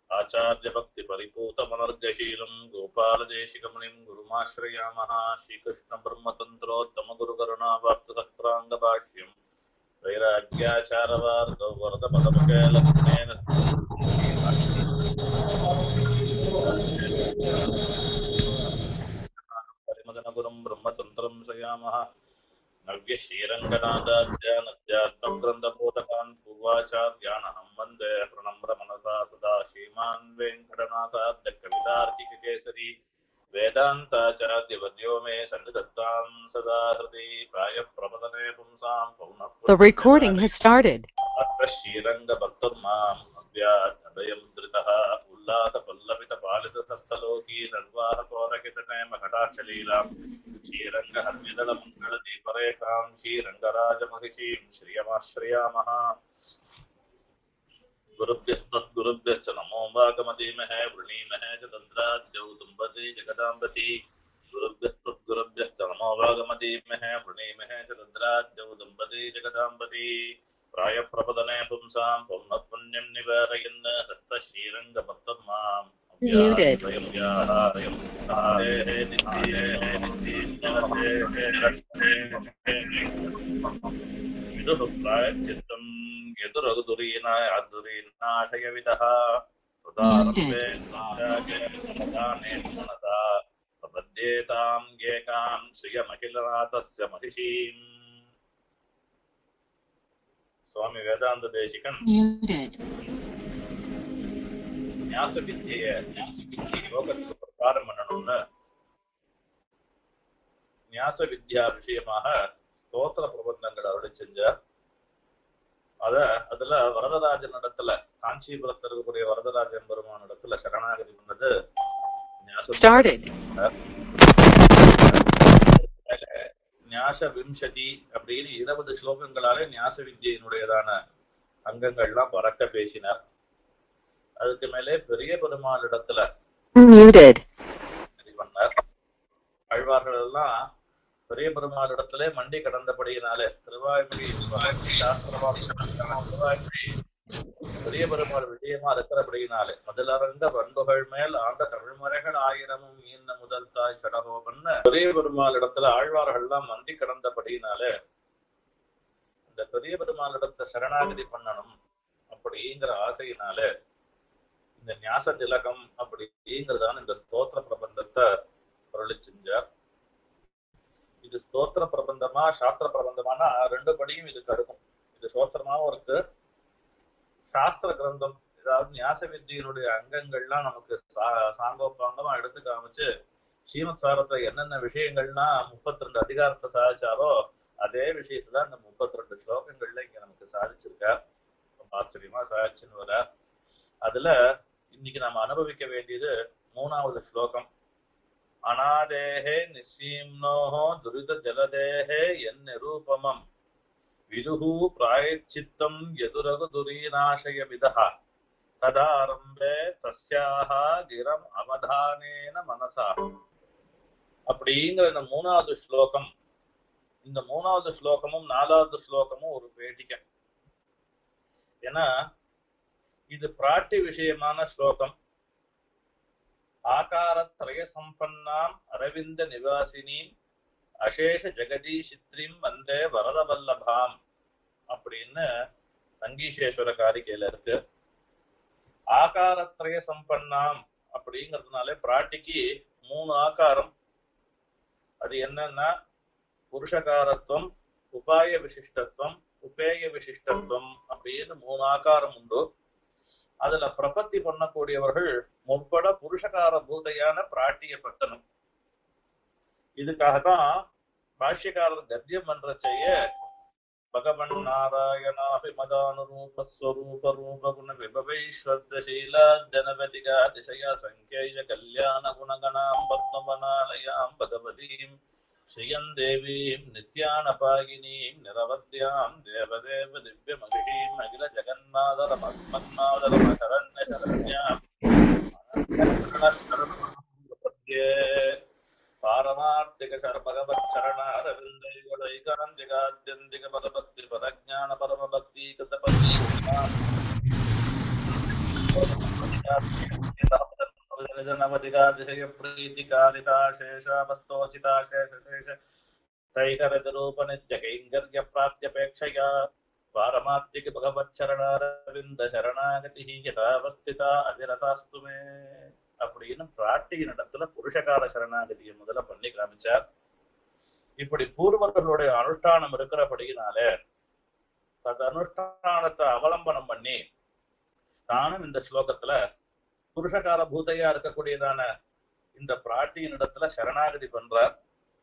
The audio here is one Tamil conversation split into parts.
आचार्यभक्तिपरिपूतमनर्गशीलम् गोपालदेशिकमुनिम् गुरुमाश्रयामः श्रीकृष्णब्रह्मतन्त्रोत्तमगुरुकरुणावाप्ततक्राङ्गभाष्यम् वैराग्याचारवार्गौ वरदपदमुखेलक्ष्मेन परिमदनगुरुम् ब्रह्मतन्त्रम् श्रयामः नव्यश्रीरङ्गनादाद्यानध्यात्मग्रन्थबोधकान् पूर्वाचार्याणहं वन्दे प्रणम्र मनसा सदा श्रीमान् वेङ्कटनाथाद्यकवितार्किककेसरी वेदान्ताचार्यवर्यो मे सन्निधत्तां सदा हृदि प्रायः प्रपदने पुंसां पौनः The recording has started. अत्र श्रीरङ्गभक्तुर्माम् अव्यादयं धृतः उल्लासपल्लवितपालितसप्तलोकी निर्वाहकोरकितनेमकटाक्षलीलाम् श्रीरङ्गहर्मिदलमङ्गलदीपरेखां श्रीरङ्गराजमहिषीं श्रियमाश्रयामः गुरुभ्यस्तद्गुरुभ्यश्च नमो वागमधीमहे वृणीमहे च तन्द्राद्यौ तुम्बति जगदाम्बति गुरुभ्यस्तद्गुरुभ्यश्च नमो वागमधीमहे वृणीमहे च तन्द्राद्यौ दम्पति जगदाम्बति प्रायप्रपदने पुंसां पौनःपुण्यं निवारयन् हस्तश्रीरङ्गभक्तं माम् Muted. चित्तं यदुरगुदुरीनाय अदुरीनाशयविदः मनसा प्रपद्येतां गेकां श्रियमखिलनाथस्य महिषीम् சுவாமி வேதாந்த தேசிகன் Muted. ஞாச வித்திய யோகத்துக்கு பிரகாரம் பண்ணணும்னு ஞாச வித்யா விஷயமாக ஸ்தோத்திர பிரபந்தங்கள் அருளி செஞ்சார் அத அதுல வரதராஜன் இடத்துல காஞ்சிபுரத்தில் இருக்கக்கூடிய வரதராஜன் பெருமான் இடத்துல சரணாகதி பண்ணது ஞாச Started. ஞாச விம்சதி அப்படின்னு இருபது ஸ்லோகங்களாலே ஞாச வித்யினுடையதான அங்கங்கள்லாம் பறக்க பேசினார் அதுக்கு மேலே பெரிய பெருமாள் இடத்துல Muted. இது பண்ணார் ஆழ்வார்கள் எல்லாம் பெரிய பெருமாள் இடத்துல மண்டி கடந்தபடியினாலே திருவாய்மொழி சாஸ்திரமா திருவாய்மொழி பெரிய பெருமாள் விஷயமா இருக்கிறபடியினாலே முதலரங்க பண்புகள் மேல் ஆண்ட தமிழ்மறைகள் ஆயிரமும் ஈந்த முதல் தாய் சடகோபன்னு பெரிய பெருமாள் இடத்துல ஆழ்வார்கள் எல்லாம் மண்டி கடந்தபடியினாலே இந்த பெரிய பெருமாள் இடத்துல சரணாகதி பண்ணணும் அப்படிங்கிற ஆசையினாலே இந்த ஞாச திலகம் அப்படிங்கிறதான இந்த ஸ்தோத்திர பிரபந்தத்தை அருளி செஞ்சார் இது ஸ்தோத்திர பிரபந்தமா சாஸ்திர பிரபந்தமானா ரெண்டு படியும் இது கடுக்கும் இது ஸ்தோத்திரமாவும் இருக்கு சாஸ்திர கிரந்தம் அதாவது ஞாச வித்தியினுடைய அங்கங்கள்லாம் நமக்கு சா- சாங்கோபாங்கமா எடுத்து காமிச்சு ஸ்ரீமத் சாரத்துல என்னென்ன விஷயங்கள்னா முப்பத்தி ரெண்டு அதிகாரத்தை சாதிச்சாரோ அதே விஷயத்துல அந்த முப்பத்தி ரெண்டு ஸ்லோகங்கள்ல இங்க நமக்கு சாதிச்சிருக்கார் ரொம்ப ஆச்சரியமா சாதிச்சுன்னு வர அதுல இன்னைக்கு நாம அனுபவிக்க வேண்டியது மூணாவது ஸ்லோகம் அநாதேஹே நிசீம்னோஹோ துரித ஜலதேஹே என் நிரூபமம் விதுஹு பிராயச்சித்தம் எதுரகு துரீநாசய விதா ததாரம்பே தஸ்யாக கிரம் அவதானேன மனசா அப்படிங்கிற இந்த மூணாவது ஸ்லோகம் இந்த மூணாவது ஸ்லோகமும் நாலாவது ஸ்லோகமும் ஒரு பேட்டிக்க ஏன்னா இது பிராட்டி விஷயமான ஸ்லோகம் ஆகாரத்ரய சம்பன்னாம் அரவிந்த நிவாசினீம் அசேஷ ஜெகதீஷித்ரிம் வந்தே வரதவல்லபாம் அப்படின்னு சங்கீஷேஸ்வர காரிக்கையில இருக்கு ஆகாரத்ரய சம்பன்னாம் அப்படிங்கிறதுனால பிராட்டிக்கு மூணு ஆகாரம் அது என்னன்னா புருஷகாரத்துவம் உபாய விசிஷ்டத்துவம் உபேய விசிஷ்டத்துவம் அப்படின்னு மூணு ஆகாரம் உண்டு அதுல பிரபத்தி பண்ணக்கூடியவர்கள் முற்பட புருஷகார பூதையான பிராட்டிய பட்டணம் இதுக்காகத்தான் பாஷ்யக்காரர் கத்தியம் பண்ற செய்ய பகவன் நாராயணாபி மதானுரூப ஸ்வரூப ரூப குண விபவைஸ்வர்தசீல ஜனபதிகா திசையா சங்கேய கல்யாண குணகணாம் பத்மவனாலயாம் பகவதீம் ஸ்ரீயன் தேவீம் நித்யானபாகினீம் நிரவத்யாம் தேவதேவ திவ்ய மகிழீம் அகில ஜெகநாதரம் அஸ்மன்னாதரம் சரண்ய சரண்யாம் பாரமார்த்திக பகவத் சரணாரவிந்தைகளைகரந்திகாத்யந்திக பரபக்தி பரஜான பரமபக்தி கதபதி तैकरतिरूपनित्यकैङ्गर्यप्राप्त्यपेक्षया पारमात्तिक भगवच्चरणारविन्द शरणागतिः यथावस्थिता அதிரதாஸ்து மே அப்படின்னு பிராட்டியின் இடத்துல புருஷகார சரணாகதியை முதல்ல பண்ணி காமிச்சார் இப்படி பூர்வர்களுடைய அனுஷ்டானம் இருக்கிறபடியினாலே அந்த அனுஷ்டானத்தை அவலம்பனம் பண்ணி தானும் இந்த ஸ்லோகத்துல புருஷகார பூதையா இருக்கக்கூடியதான இந்த பிராட்டியின் இடத்துல சரணாகதி பண்றார்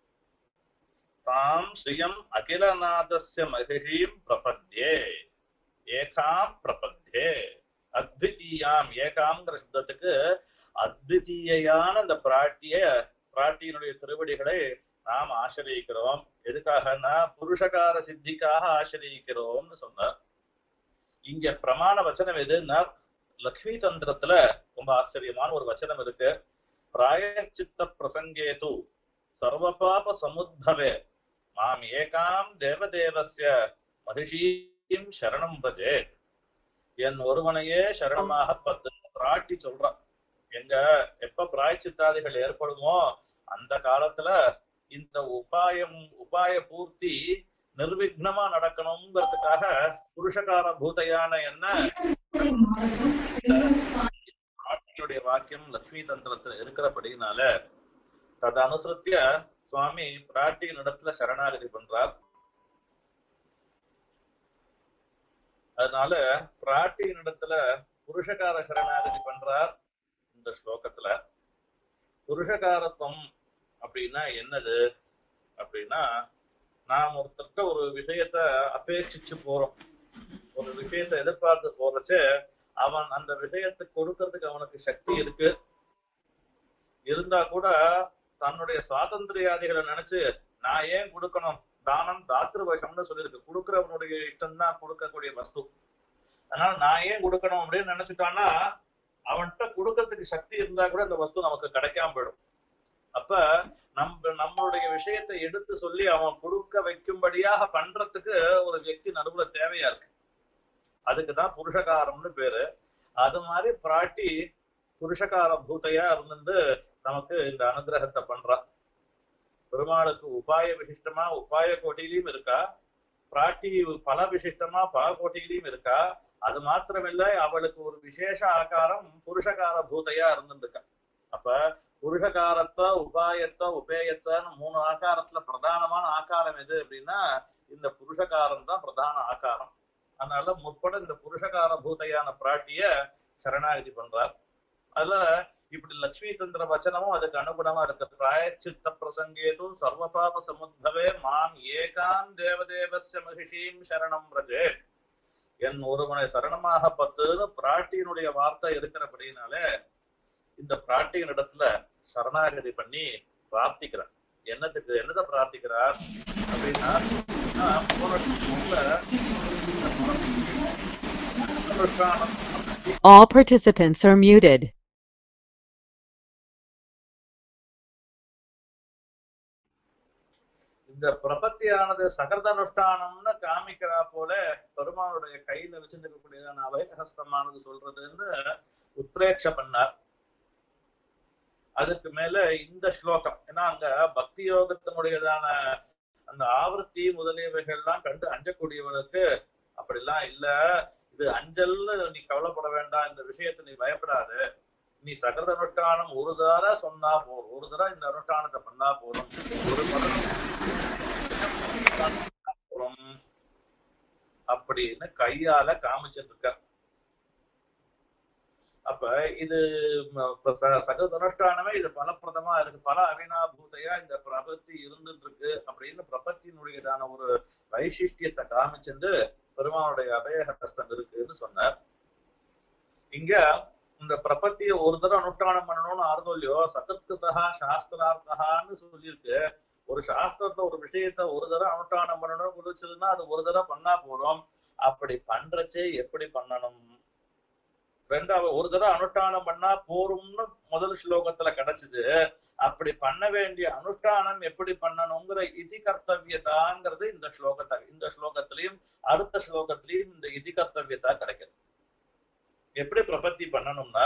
தாம் ஸ்ரீயம் அகிலநாதஸ்ய மகிஷீம் பிரபத்யே ஏகாம் பிரபத்யே அத்விதீயாம் ஏகாம்ங்கிற சப்தத்துக்கு அத்விதீயான இந்த பிராட்டிய பிராட்டியினுடைய திருவடிகளை நாம் ஆசிரியிக்கிறோம் எதுக்காகனா புருஷகார சித்திக்காக ஆசிரியிக்கிறோம்னு சொன்னார் இங்க பிரமாண வச்சனம் எதுன்னா லக்ஷ்மி தந்திரத்துல ரொம்ப ஆச்சரியமான ஒரு வச்சனம் இருக்கு பிராயச்சித்த பிரசங்கேது சர்வபாப சமுத்தவே மாம் ஏகாம் தேவதேவஸ்ய மகிஷீம் சரணம் பஜே என் ஒருவனையே சரணமாக பத்து பிராட்டி சொல்றான் எங்க எப்ப பிராய்ச்சித்தாதிகள் ஏற்படுமோ அந்த காலத்துல இந்த உபாயம் உபாய பூர்த்தி நிர்விக்னமா நடக்கணுங்கிறதுக்காக புருஷகார பூதையான என்ன பிராட்டியுடைய வாக்கியம் லட்சுமி தந்திரத்துல இருக்கிறபடினால தது அனுசரித்திய சுவாமி பிராட்டியின் இடத்துல சரணாகதி பண்றார் அதனால பிராட்டியின் இடத்துல புருஷகார சரணாகதி பண்றார் இந்த ஸ்லோகத்துல புருஷகாரத்துவம் அப்படின்னா என்னது அப்படின்னா நாம் ஒருத்தர்கிட்ட ஒரு விஷயத்த அபேட்சிச்சு போறோம் ஒரு விஷயத்தை எதிர்பார்த்து போறச்சு அவன் அந்த விஷயத்தை கொடுக்கறதுக்கு அவனுக்கு சக்தி இருக்கு இருந்தா கூட தன்னுடைய சுவாதந்திரியாதிகளை நினைச்சு நான் ஏன் கொடுக்கணும் தானம் தாத்ருவசம்னு சொல்லியிருக்கு கொடுக்கிறவனுடைய இஷ்டம் தான் கொடுக்கக்கூடிய வஸ்து அதனால நான் ஏன் கொடுக்கணும் அப்படின்னு நினைச்சுட்டான்னா அவன்கிட்ட கொடுக்கறதுக்கு சக்தி இருந்தா கூட அந்த வஸ்து நமக்கு கிடைக்காம போயிடும் அப்ப நம்ம நம்மளுடைய விஷயத்தை எடுத்து சொல்லி அவன் கொடுக்க வைக்கும்படியாக பண்றதுக்கு ஒரு வியக்தி நடுவுல தேவையா இருக்கு அதுக்குதான் புருஷகாரம்னு பேரு அது மாதிரி பிராட்டி புருஷகார பூத்தையா இருந்து நமக்கு இந்த அனுகிரகத்தை பண்றா பெருமாளுக்கு உபாய விசிஷ்டமா உபாய கோட்டிலையும் இருக்கா பிராட்டி பல விசிஷ்டமா பல கோட்டிலையும் இருக்கா அது மாத்திரமில்ல அவளுக்கு ஒரு விசேஷ ஆகாரம் புருஷகார பூதையா இருந்துருக்கா அப்ப புருஷகாரத்தை உபாயத்தை உபேயத்தைன்னு மூணு ஆகாரத்துல பிரதானமான ஆகாரம் எது அப்படின்னா இந்த புருஷகாரம் தான் பிரதான ஆகாரம் அதனால முற்பட இந்த புருஷகார பூதையான பிராட்டிய சரணாகதி பண்றார் அதுல இப்படி லட்சுமி தந்திர வச்சனமும் அதுக்கு அனுகுணமா இருக்கு பிராயச்சித்த பிரசங்கேது சர்வபாப சமுத்தவே மாம் ஏகாம் தேவதேவஸ்ய மகிஷீம் சரணம் ரஜே என் ஒருவனை சரணமாக பத்துன்னு பிராட்டியினுடைய வார்த்தை இருக்கிறபடினாலே இந்த பிராட்டியின் இடத்துல சரணாகதி பண்ணி பிரார்த்திக்கிறார் என்னத்துக்கு என்னதை பிரார்த்திக்கிறார் அப்படின்னா ஆஹ் போன அனுஷ்டானம் All participants are muted. இந்த பிரபத்தியானது சகர்தனுஷ்டானம்னு காமிக்கிறா போல பெருமாளுடைய கையில வச்சிருக்கக்கூடியதான அபயஹஸ்தமானது சொல்றதுன்னு உத்ரேட்ச பண்ணார் அதுக்கு மேல இந்த ஸ்லோகம் ஏன்னா அங்க பக்தி யோகத்தினுடையதான அந்த ஆவர்த்தி முதலியவைகள்லாம் கண்டு அஞ்சக்கூடியவனுக்கு அப்படிலாம் இல்ல இது அஞ்சல்னு நீ கவலைப்பட வேண்டாம் இந்த விஷயத்தை நீ பயப்படாது நீ சகரத அனுஷ்டானம் ஒரு தர சொன்னா போதும் ஒரு தடவை இந்த அனுஷ்டானத்தை பண்ணா போதும் ஒரு படம் போதும் அப்படின்னு கையால காமிச்சிட்டு இருக்க அப்ப இது ம, இப்ப ச- சகல அனுஷ்டானமே இது பலப்பிரதமா இருக்கு பல அவினாபூதையா இந்த பிரபத்தி இருந்துட்டு இருக்கு அப்படின்னு பிரபத்தினுடையதான ஒரு வைசிஷ்டியத்தை காமிச்சிருந்து பெருமானுடைய அபயஹஸ்தம் இருக்குன்னு சொன்னார் இங்க இந்த பிரபத்திய ஒரு தடவை அனுஷ்டானம் பண்ணணும்னு ஆறுதோ இல்லையோ சதத்கிருதா சாஸ்திரார்த்தகான்னு சொல்லியிருக்கு ஒரு சாஸ்திரத்தை ஒரு விஷயத்த ஒரு தடவை அனுஷ்டானம் பண்ணணும்னு குறிச்சதுன்னா அது ஒரு தடவை பண்ணா போதும் அப்படி பண்றச்சே எப்படி பண்ணணும் ரெண்டாவது ஒரு தடவை அனுஷ்டானம் பண்ணா போரும்னு முதல் ஸ்லோகத்துல கிடைச்சது அப்படி பண்ண வேண்டிய அனுஷ்டானம் எப்படி பண்ணணுங்கிற இதி கர்த்தவியதாங்கிறது இந்த ஸ்லோகத்தை இந்த ஸ்லோகத்திலையும் அடுத்த ஸ்லோகத்திலையும் இந்த இதி கர்த்தவியதா கிடைக்குது எப்படி பிரபத்தி பண்ணணும்னா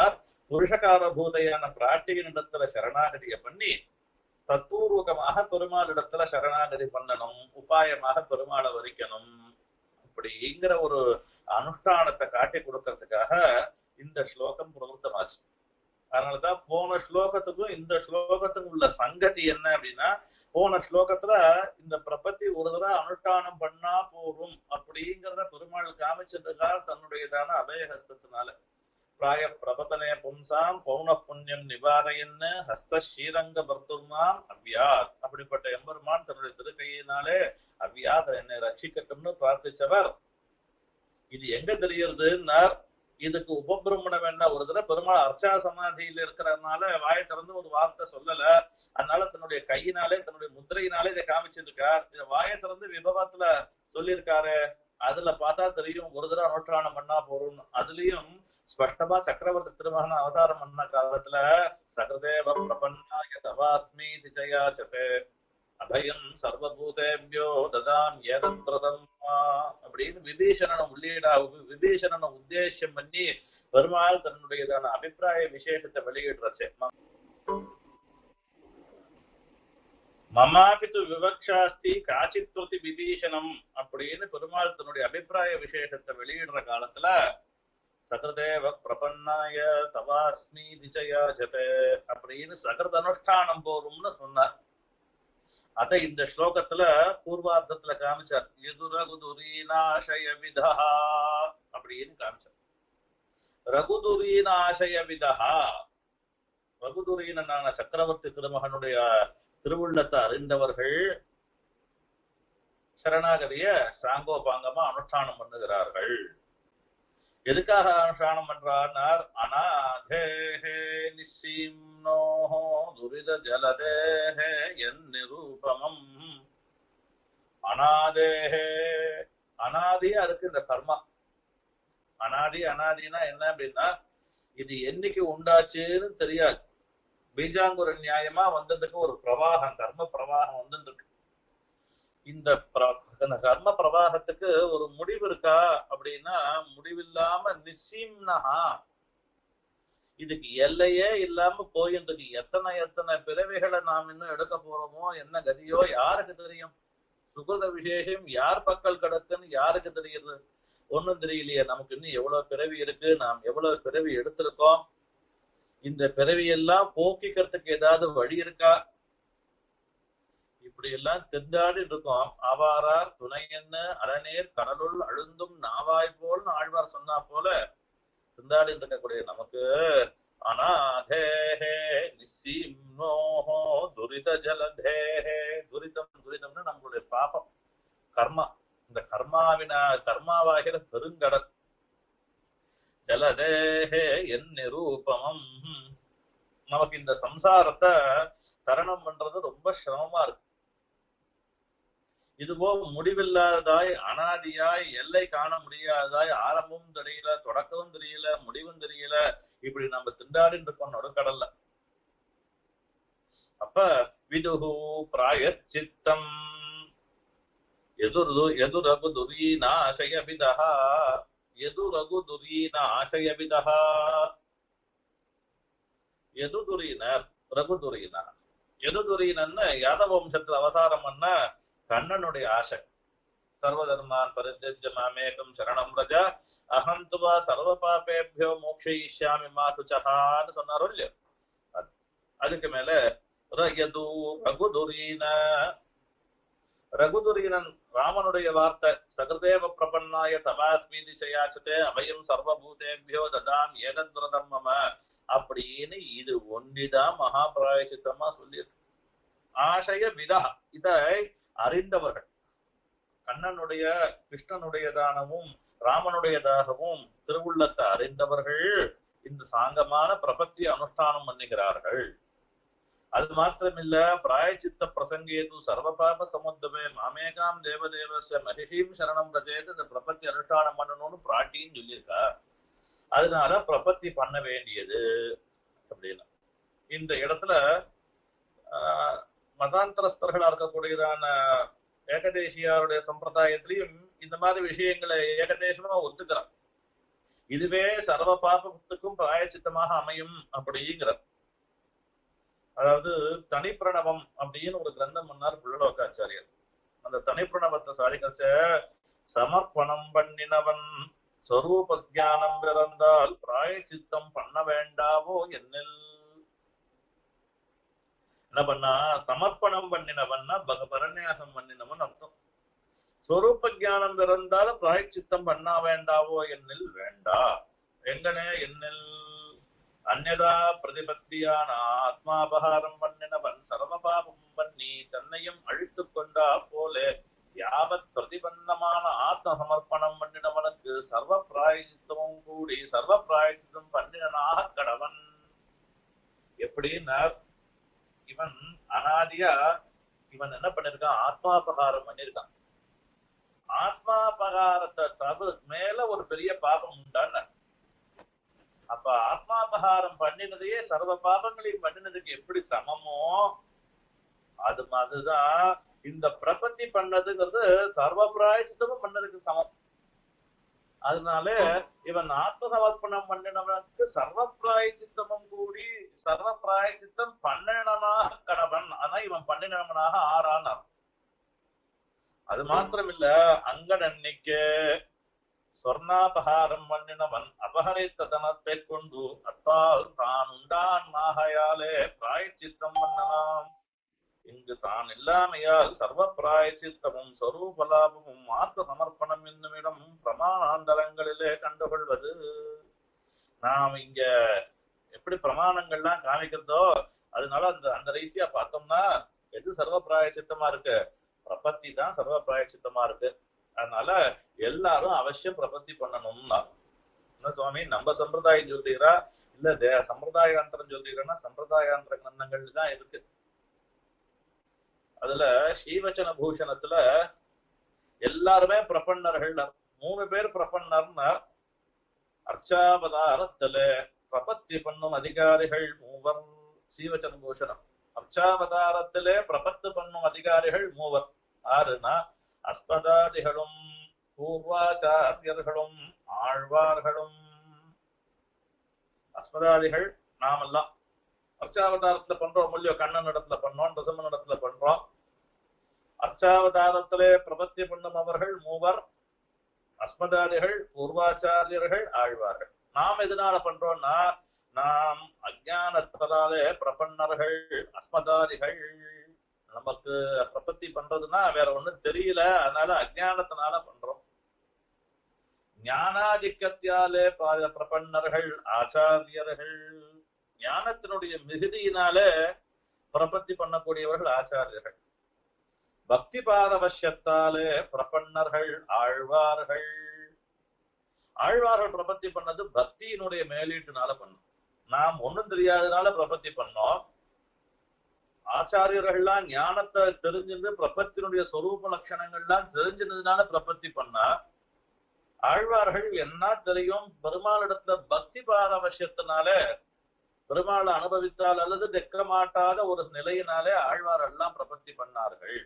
புருஷகார பூதையான பிராட்டியினிடத்துல சரணாகதியை பண்ணி தத்துவூர்வகமாக பெருமாளிடத்துல சரணாகதி பண்ணணும் உபாயமாக பெருமாளை வரிக்கணும் அப்படிங்கிற ஒரு அனுஷ்டானத்தை காட்டி கொடுக்கறதுக்காக இந்த ஸ்லோகம் பிரவருத்தமாச்சு அதனாலதான் போன ஸ்லோகத்துக்கும் இந்த ஸ்லோகத்துக்கும் உள்ள சங்கதி என்ன அப்படின்னா போன ஸ்லோகத்துல இந்த பிரபத்தி ஒரு தடவை அனுஷ்டானம் பண்ணா போரும் அப்படிங்கிறத பெருமாள் காமிச்சிருக்கார் தன்னுடையதான அபயஹஸ்தத்தினால பிராய பிரபதனே பும்சாம் பௌன புண்ணியம் நிவாரையன்னு ஹஸ்த ஸ்ரீரங்க பர்துர்மாம் அவ்யாத் அப்படிப்பட்ட எம்பெருமான் தன்னுடைய திருக்கையினாலே அவ்யாத் என்னை ரட்சிக்கட்டும்னு பிரார்த்திச்சவர் இது எங்க தெரியறதுன்னா இதுக்கு உபபிரமணம் என்ன ஒரு தடவை பெருமாள் அர்ச்சா சமாதியில இருக்கிறதுனால வாயை திறந்து ஒரு வார்த்தை சொல்லல அதனால தன்னுடைய கையினாலே தன்னுடைய முத்திரையினாலே இதை காமிச்சிருக்கார் இதை வாயை திறந்து விபவத்துல சொல்லியிருக்காரு அதுல பார்த்தா தெரியும் ஒரு தடவை அனுஷ்டானம் பண்ணா போறோம் அதுலயும் ஸ்பஷ்டமா சக்கரவர்த்தி திருமகன அவதாரம் பண்ண காலத்துல சகதேவ பிரபன்னாய தவாஸ்மி திஜயாச்சதே அபயம் சர்வபூதேபியோ ததாம் ஏதம் பிரதம்மா அப்படின்னு விபீஷணனை உள்ளீடா விபீஷணனை உத்தேசம் பண்ணி பெருமாள் தன்னுடையதான அபிப்பிராய விசேஷத்தை வெளியிடுறச்சு மமாபித்து விவக்ஷாஸ்தி காச்சித்வதி விபீஷணம் அப்படின்னு பெருமாள் தன்னுடைய அபிப்பிராய விசேஷத்தை வெளியிடுற காலத்துல சகதேவ பிரபன்னாய தவாஸ்மி திஜயா ஜதே அப்படின்னு சகத அனுஷ்டானம் போரும்னு சொன்னார் அத இந்த ஸ்லோகத்துல பூர்வார்த்தத்துல காமிச்சார் எதுரகுதுரீநாசய விதா அப்படின்னு காமிச்சார் ரகுதுரீநாசய விதா ரகுதுரீனான சக்கரவர்த்தி திருமகனுடைய திருவுள்ளத்தை அறிந்தவர்கள் சரணாகதிய சாங்கோபாங்கமா அனுஷ்டானம் பண்ணுகிறார்கள் எதுக்காக அனுஷ்டானம் பண்றார் அநாதேஹே நிசீம்னோஹோ துரித ஜலதேஹே என் நிரூபமம் அநாதேஹே அனாதியா இருக்கு இந்த கர்மா அனாதி அனாதினா என்ன அப்படின்னா இது என்னைக்கு உண்டாச்சுன்னு தெரியாது பீஜாங்குர நியாயமா வந்ததுக்கு ஒரு பிரவாகம் கர்ம பிரவாகம் வந்துருக்கு இந்த இந்த கர்ம பிரவாகத்துக்கு ஒரு முடிவு இருக்கா அப்படின்னா முடிவில்லாம நிசீம்னஹா இதுக்கு எல்லையே இல்லாம போயின்றது எத்தனை எத்தனை பிறவிகளை நாம் இன்னும் எடுக்க போறோமோ என்ன கதியோ யாருக்கு தெரியும் சுகிருத விசேஷம் யார் பக்கல் கிடக்குன்னு யாருக்கு தெரியுது ஒண்ணும் தெரியலையே நமக்கு இன்னும் எவ்வளவு பிறவி இருக்கு நாம் எவ்வளவு பிறவி எடுத்திருக்கோம் இந்த பிறவியெல்லாம் போக்கிக்கிறதுக்கு ஏதாவது வழி இருக்கா இப்படி எல்லாம் திண்டாடி இருக்கோம் ஆவாரார் துணை என்ன அரணேர் கடலுள் அழுந்தும் நாவாய் போல்னு ஆழ்வார் சொன்னா போல திண்டாடி இருக்கக்கூடிய நமக்கு அநாதேஹே நிசீம்னோஹோ துரித ஜலதேஹே துரிதம் துரிதம்னு நம்மளுடைய பாபம் கர்மா இந்த கர்மாவினா கர்மாவாகிற பெருங்கடல் ஜலதேஹே என் நிரூபமம் நமக்கு இந்த சம்சாரத்தை தரணம் பண்றது ரொம்ப சிரமமா இருக்கு இதுபோ முடிவில்லாததாய் அனாதியாய் எல்லை காண முடியாததாய் ஆரம்பமும் தெரியல தொடக்கமும் தெரியல முடிவும் தெரியல இப்படி நம்ம திண்டாடிட்டு இருக்கோம் நடுக்கடல்ல அப்ப விதுகு பிராயச்சித்தம் எதுரு எதுரகு துரீநாசய விதா எதுரகு துரீநாசய விதா எதுதுரீனர் ரகுதுரீனர் எதுதுரீனன்னு யாதவ வம்சத்துல அவதாரம் பண்ண கண்ணனுடைய ஆசை சர்வதர்மான் பரித்தஜ மாமேகம் சரணம் ரஜா அகம் துவா சர்வ பாபேபியோ மோக்ஷயிஷ்யாமி மா சுச்சகான்னு சொன்னாரோ இல்லையோ அது. அதுக்கு மேல ரயது ரகுதுரீன ரகுதுரீனன் ராமனுடைய வார்த்தை சகதேவ பிரபன்னாய தவாஸ்மீதி சயாச்சதே அபயம் சர்வபூதேபியோ ததாம் ஏகத்ரதம் மம அப்படின்னு இது ஒன்றிதான் மகாபிராயச்சித்தமா சொல்லியிருக்கு ஆசய விதா இதை அறிந்தவர்கள் கண்ணனுடைய கிருஷ்ணனுடையதானவும் ராமனுடையதாகவும் திருவுள்ளத்தை அறிந்தவர்கள் இந்த சாங்கமான பிரபத்தி அனுஷ்டானம் பண்ணுகிறார்கள் அது மாத்திரமில்ல பிராயச்சித்த பிரசங்கேது சர்வபாப சமுத்திரமே மாமேகாம் தேவதேவச மகிஷீம் சரணம் ரஜேது இந்த பிரபத்தி அனுஷ்டானம் பண்ணணும்னு பிராட்டின்னு சொல்லியிருக்கா அதனால பிரபத்தி பண்ண வேண்டியது அப்படின்னு இந்த இடத்துல ஆஹ், மதாந்தரஸ்தர்களா இருக்கக்கூடியதான ஏகதேசியாருடைய சம்பிரதாயத்திலையும் இந்த மாதிரி விஷயங்களை ஏகதேசமா ஒத்துக்கிறான் இதுவே சர்வ பாபத்துக்கும் பிராயச்சித்தமாக அமையும் அப்படிங்கிறார் அதாவது தனிப்பிரணவம் அப்படின்னு ஒரு கிரந்தம் பண்ணார் புள்ளலோகாச்சாரியர் அந்த தனிப்பிரணவத்தை சாதிக்கச்ச சமர்ப்பணம் பண்ணினவன் சொரூப ஜானம் பிறந்தால் பிராயச்சித்தம் பண்ண வேண்டாவோ என்னில் என்ன பண்ணா சமர்ப்பணம் பண்ணினவன்னா பக பரநியாசம் பண்ணினவன் அர்த்தம் சொரூப ஜானம் பிறந்தால் பிராயச்சித்தம் பண்ண வேண்டாவோ என்னில் வேண்டா எங்கனே என்னில் அந்நதா பிரதிபத்தியான ஆத்மாபகாரம் பண்ணினவன் சர்வபாபம் பண்ணி தன்னையும் அழித்துக் கொண்டா போலே யாவத் பிரதிபந்தமான ஆத்ம சமர்ப்பணம் பண்ணினவனுக்கு சர்வ பிராயசித்தமும் கூடி சர்வ பிராயசித்தம் பண்ணினனாக கடவன் எப்படின்னா இவன் அனாதியா இவன் என்ன பண்ணிருக்கான் ஆத்மாபகாரம் பண்ணிருக்கான் ஆத்மாபகாரத்தை தவிர மேல ஒரு பெரிய பாபம் உண்டான அப்ப ஆத்மாபகாரம் பண்ணினதையே சர்வ பாபங்களையும் பண்ணினதுக்கு எப்படி சமமோ அது மாதிரிதான் இந்த பிரபத்தி பண்ணதுங்கிறது சர்வ பிராயச்சித்தமும் பண்ணதுக்கு சமம் அதனால இவன் ஆத்ம சமர்ப்பணம் பண்ணினவனுக்கு சர்வ பிராயச்சித்தமும் கூடி சர்வ பிராயச்சித்தம் பண்ணினனாக கடவன் ஆனா இவன் பண்ணினவனாக ஆறானார் அது மாத்திரம் இல்ல அங்கடன்னைக்கு சொர்ணாபகாரம் பண்ணினவன் அபகரித்த தனத்தை கொண்டு அத்தால் தான் உண்டான் ஆகையாலே பிராயச்சித்தம் பண்ணலாம் இங்கு தான் இல்லாமையால் சர்வ பிராயச்சித்தமும் சொரூபலாபமும் ஆத்ம சமர்ப்பணம் என்னுமிடம் பிரமாணாந்தரங்களிலே கண்டுகொள்வது நாம் இங்க எப்படி பிரமாணங்கள்லாம் காமிக்கிறதோ அதனால அந்த அந்த ரீதியா பார்த்தோம்னா எது சர்வ பிராயச்சித்தமா இருக்கு பிரபத்தி தான் சர்வ பிராயச்சித்தமா இருக்கு அதனால எல்லாரும் அவசியம் பிரபத்தி பண்ணணும்னா என்ன சுவாமி நம்ம சம்பிரதாயம் சொல்றீரா இல்ல தே சம்பிரதாயாந்திரம் சொல்றீங்கன்னா சம்பிரதாயாந்திர கிரந்தங்கள் தான் இருக்கு அதுல ஸ்ரீவச்சன பூஷணத்துல எல்லாருமே பிரபன்னர்கள் மூணு பேர் பிரபன்னர்னா அர்ச்சாவதாரத்துல பிரபத்தி பண்ணும் அதிகாரிகள் மூவர் ஸ்ரீவச்சன பூஷணம் அர்ச்சாவதாரத்திலே பிரபத்து பண்ணும் அதிகாரிகள் மூவர் ஆறுனா அஸ்பதாதிகளும் பூர்வாச்சாரியர்களும் ஆழ்வார்களும் அஸ்மதாதிகள் நாமெல்லாம் அர்ச்சாவதாரத்துல பண்றோம் இல்லையோ கண்ணன் இடத்துல பண்ணோம் ரிசமன் இடத்துல பண்றோம் அர்ச்சாவதாரத்திலே பிரபத்தி பண்ணும் அவர்கள் மூவர் அஸ்மதாதிகள் பூர்வாச்சாரியர்கள் ஆழ்வார்கள் நாம் எதனால பண்றோம்னா நாம் அஜானத்தாலே பிரபன்னர்கள் அஸ்மதாதிகள் நமக்கு பிரபத்தி பண்றதுன்னா வேற ஒண்ணும் தெரியல அதனால அஜானத்தினால பண்றோம் ஞானாதிக்கத்தியாலே பா- பிரபன்னர்கள் ஆச்சாரியர்கள் ஞானத்தினுடைய மிகுதியினால பிரபத்தி பண்ணக்கூடியவர்கள் ஆச்சாரியர்கள் பக்தி பாரவசியத்தாலே பிரபன்னர்கள் ஆழ்வார்கள் ஆழ்வார்கள் பிரபத்தி பண்ணது பக்தியினுடைய மேலீட்டுனால பண்ணும் நாம் ஒண்ணும் தெரியாதனால பிரபத்தி பண்ணோம் ஆச்சாரியர்கள்லாம் ஞானத்தை தெரிஞ்சிருந்து பிரபத்தினுடைய சொரூப லட்சணங்கள்லாம் தெரிஞ்சிருந்ததுனால பிரபத்தி பண்ணா ஆழ்வார்கள் என்ன தெரியும் பெருமாளிடத்துல பக்தி பாரவசியத்தினால பெருமாளை அனுபவித்தால் அல்லது நிற்க மாட்டாத ஒரு நிலையினாலே ஆழ்வார் எல்லாம் பிரபத்தி பண்ணார்கள்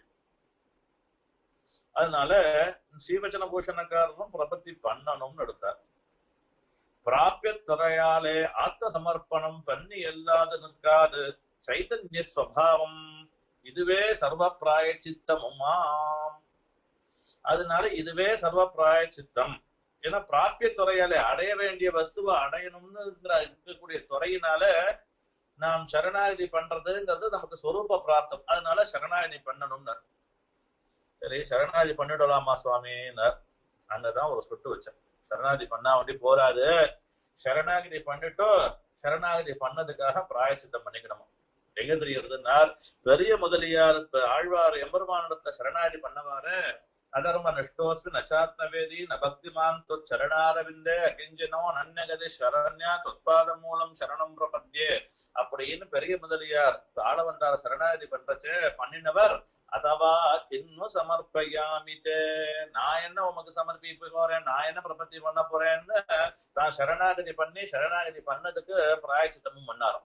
அதனால ஸ்ரீவச்சன பூஷணக்காரரும் பிரபத்தி பண்ணணும்னு எடுத்தார் பிராபிய துறையாலே ஆத்ம சமர்ப்பணம் பண்ணி எல்லாது நிற்காது சைதன்ய ஸ்வபாவம் இதுவே சர்வ பிராயச்சித்தமுமாம் அதனால இதுவே சர்வ பிராயச்சித்தம் ஏன்னா பிராபிய துறையாலே அடைய வேண்டிய வஸ்துவை அடையணும்னு இருக்கிற இருக்கக்கூடிய துறையினால நாம் சரணாகதி பண்றதுங்கிறது நமக்கு சொரூப பிராப்தம் அதனால சரணாகதி பண்ணணும்னு சரி சரணாகதி பண்ணிடலாமா சுவாமின்னு அங்கதான் ஒரு சொட்டு வச்சேன் சரணாகதி பண்ணா வண்டி போராது சரணாகதி பண்ணிட்டோ சரணாகதி பண்ணதுக்காக பிராயச்சித்தம் பண்ணிக்கணுமா எங்க தெரியறதுன்னா பெரிய முதலியார் இப்ப ஆழ்வார் எம்பெருமானிடத்துல சரணாகதி பண்ணவாரு அதர்ம நிஷ்டோஸ்மி நச்சாத்மவேதி ந பக்திமான் தொத் சரணாரவிந்தே அகிஞ்சினோ நன்னகதி சரண்யா தொத்பாத மூலம் சரணம் பிரபத்யே அப்படின்னு பெரிய முதலியார் ஆள வந்தார் சரணாகதி பண்றச்சே பண்ணினவர் அதவா கின்னு சமர்ப்பயாமிதே நான் என்ன உமக்கு சமர்ப்பிக்க போறேன் நான் என்ன பிரபத்தி பண்ண போறேன்னு தான் சரணாகதி பண்ணி சரணாகதி பண்ணதுக்கு பிராயச்சித்தமும் பண்ணாராம்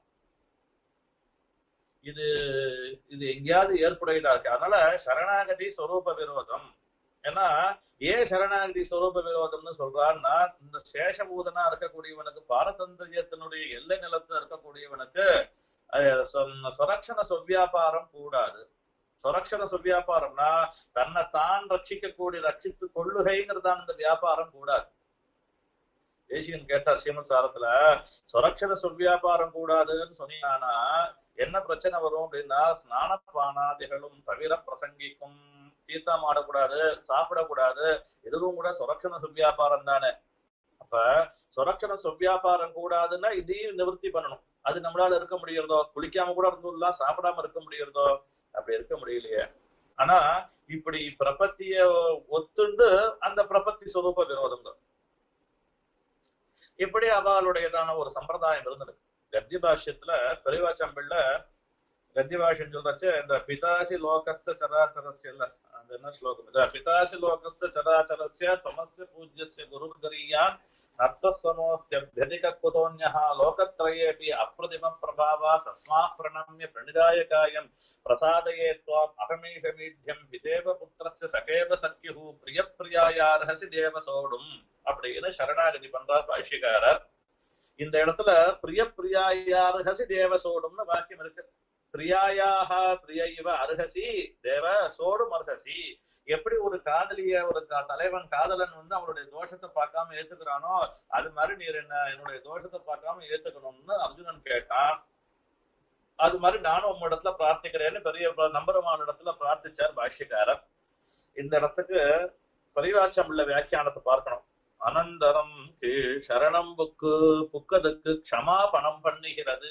இது இது எங்கேயாவது ஏற்புடையதா இருக்கு அதனால சரணாகதி ஸ்வரூப விரோதம் ஏன்னா ஏன் சரணாகதி ஸ்வரூப விரோதம்னு சொல்றான்னா இந்த சேஷபூதனா இருக்கக்கூடியவனுக்கு பாரதந்திரியத்தினுடைய எல்லை நிலத்துல இருக்கக்கூடியவனுக்கு அஹ், சொ- சொரக்ஷண சொவ்வியாபாரம் கூடாது சொரக்ஷண சொவ்வியாபாரம்னா தன்னை தான் ரட்சிக்கக்கூடிய ரட்சித்து கொள்ளுகைங்கிறதான் இந்த வியாபாரம் கூடாது தேசியன் கேட்டார் ஸ்ரீமத் சாரத்துல சொரக்ஷண சொவ்வியாபாரம் கூடாதுன்னு சொன்னீங்கன்னா என்ன பிரச்சனை வரும் அப்படின்னா ஸ்நானபானாதிகளும் தவிர பிரசங்கிக்கும் தீர்த்தம் ஆடக்கூடாது சாப்பிடக்கூடாது இதுவும் கூட சுரக்ஷண சுவ்வியாபாரம் தானே அப்ப சுரக்ஷண சுவ்வியாபாரம் கூடாதுன்னா இதையும் நிவர்த்தி பண்ணணும் அது நம்மளால இருக்க முடியறதோ குளிக்காம கூட இருந்துடலாம் சாப்பிடாம இருக்க முடியறதோ அப்படி இருக்க முடியலையே ஆனா இப்படி பிரபத்திய ஒத்துண்டு அந்த பிரபத்தி சுரூப விரோதம் தான் இப்படி அவளுடையதான ஒரு சம்பிரதாயம் இருந்தது கத்திய பாஷ்யத்துல பெரியவாச்சம்பிள்ள கத்திய பாஷ்யம் சொல்றச்சு இந்த பிதாசி லோகஸ்த சராச்சரஸ்ய இல்ல அந்த என்ன ஸ்லோகம் இது பிதாசி லோகஸ்த சராச்சரஸ்ய தமஸ்ய பூஜ்யஸ்ய குருர்கரீயான் நர்த்தஸ்வனோஸ்யபியதிக குதோன்யः லோகத்ரயேபி அப்பிரதிம பிரபாவா தஸ்மா பிரணம்ய பிரணிதாயகாயம் பிரசாதயே त्वाम् அகமீஷமீட்யம் பிதேவ புத்திரஸ்ய சகேவ சக்கியு பிரிய பிரியாயார்ஹசி தேவ சோடும் அப்படின்னு சரணாகதி பண்றார் பாஷ்யக்காரர் இந்த இடத்துல பிரிய பிரியாயார்ஹசி தேவ சோடும்னு வாக்கியம் இருக்கு பிரியாயாக பிரிய இவ அருகசி தேவ சோடும் அருகசி எப்படி ஒரு காதலிய ஒரு கா- தலைவன் காதலன் வந்து அவனுடைய தோஷத்தை பார்க்காம ஏத்துக்கிறானோ அது மாதிரி நீர் என்ன என்னுடைய தோஷத்தை பார்க்காம ஏத்துக்கணும்னு அர்ஜுனன் கேட்டான் அது மாதிரி நானும் உங்க இடத்துல பிரார்த்திக்கிறேன்னு பெரிய நம்பருமான இடத்துல பிரார்த்திச்சார் பாஷ்யக்காரர் இந்த இடத்துக்கு பரிவாச்சம் உள்ள வியாக்கியானத்தை பார்க்கணும் அனந்தரம் கீழ் சரணம் புக்கு புக்கதுக்கு க்ஷமாபணம் பண்ணுகிறது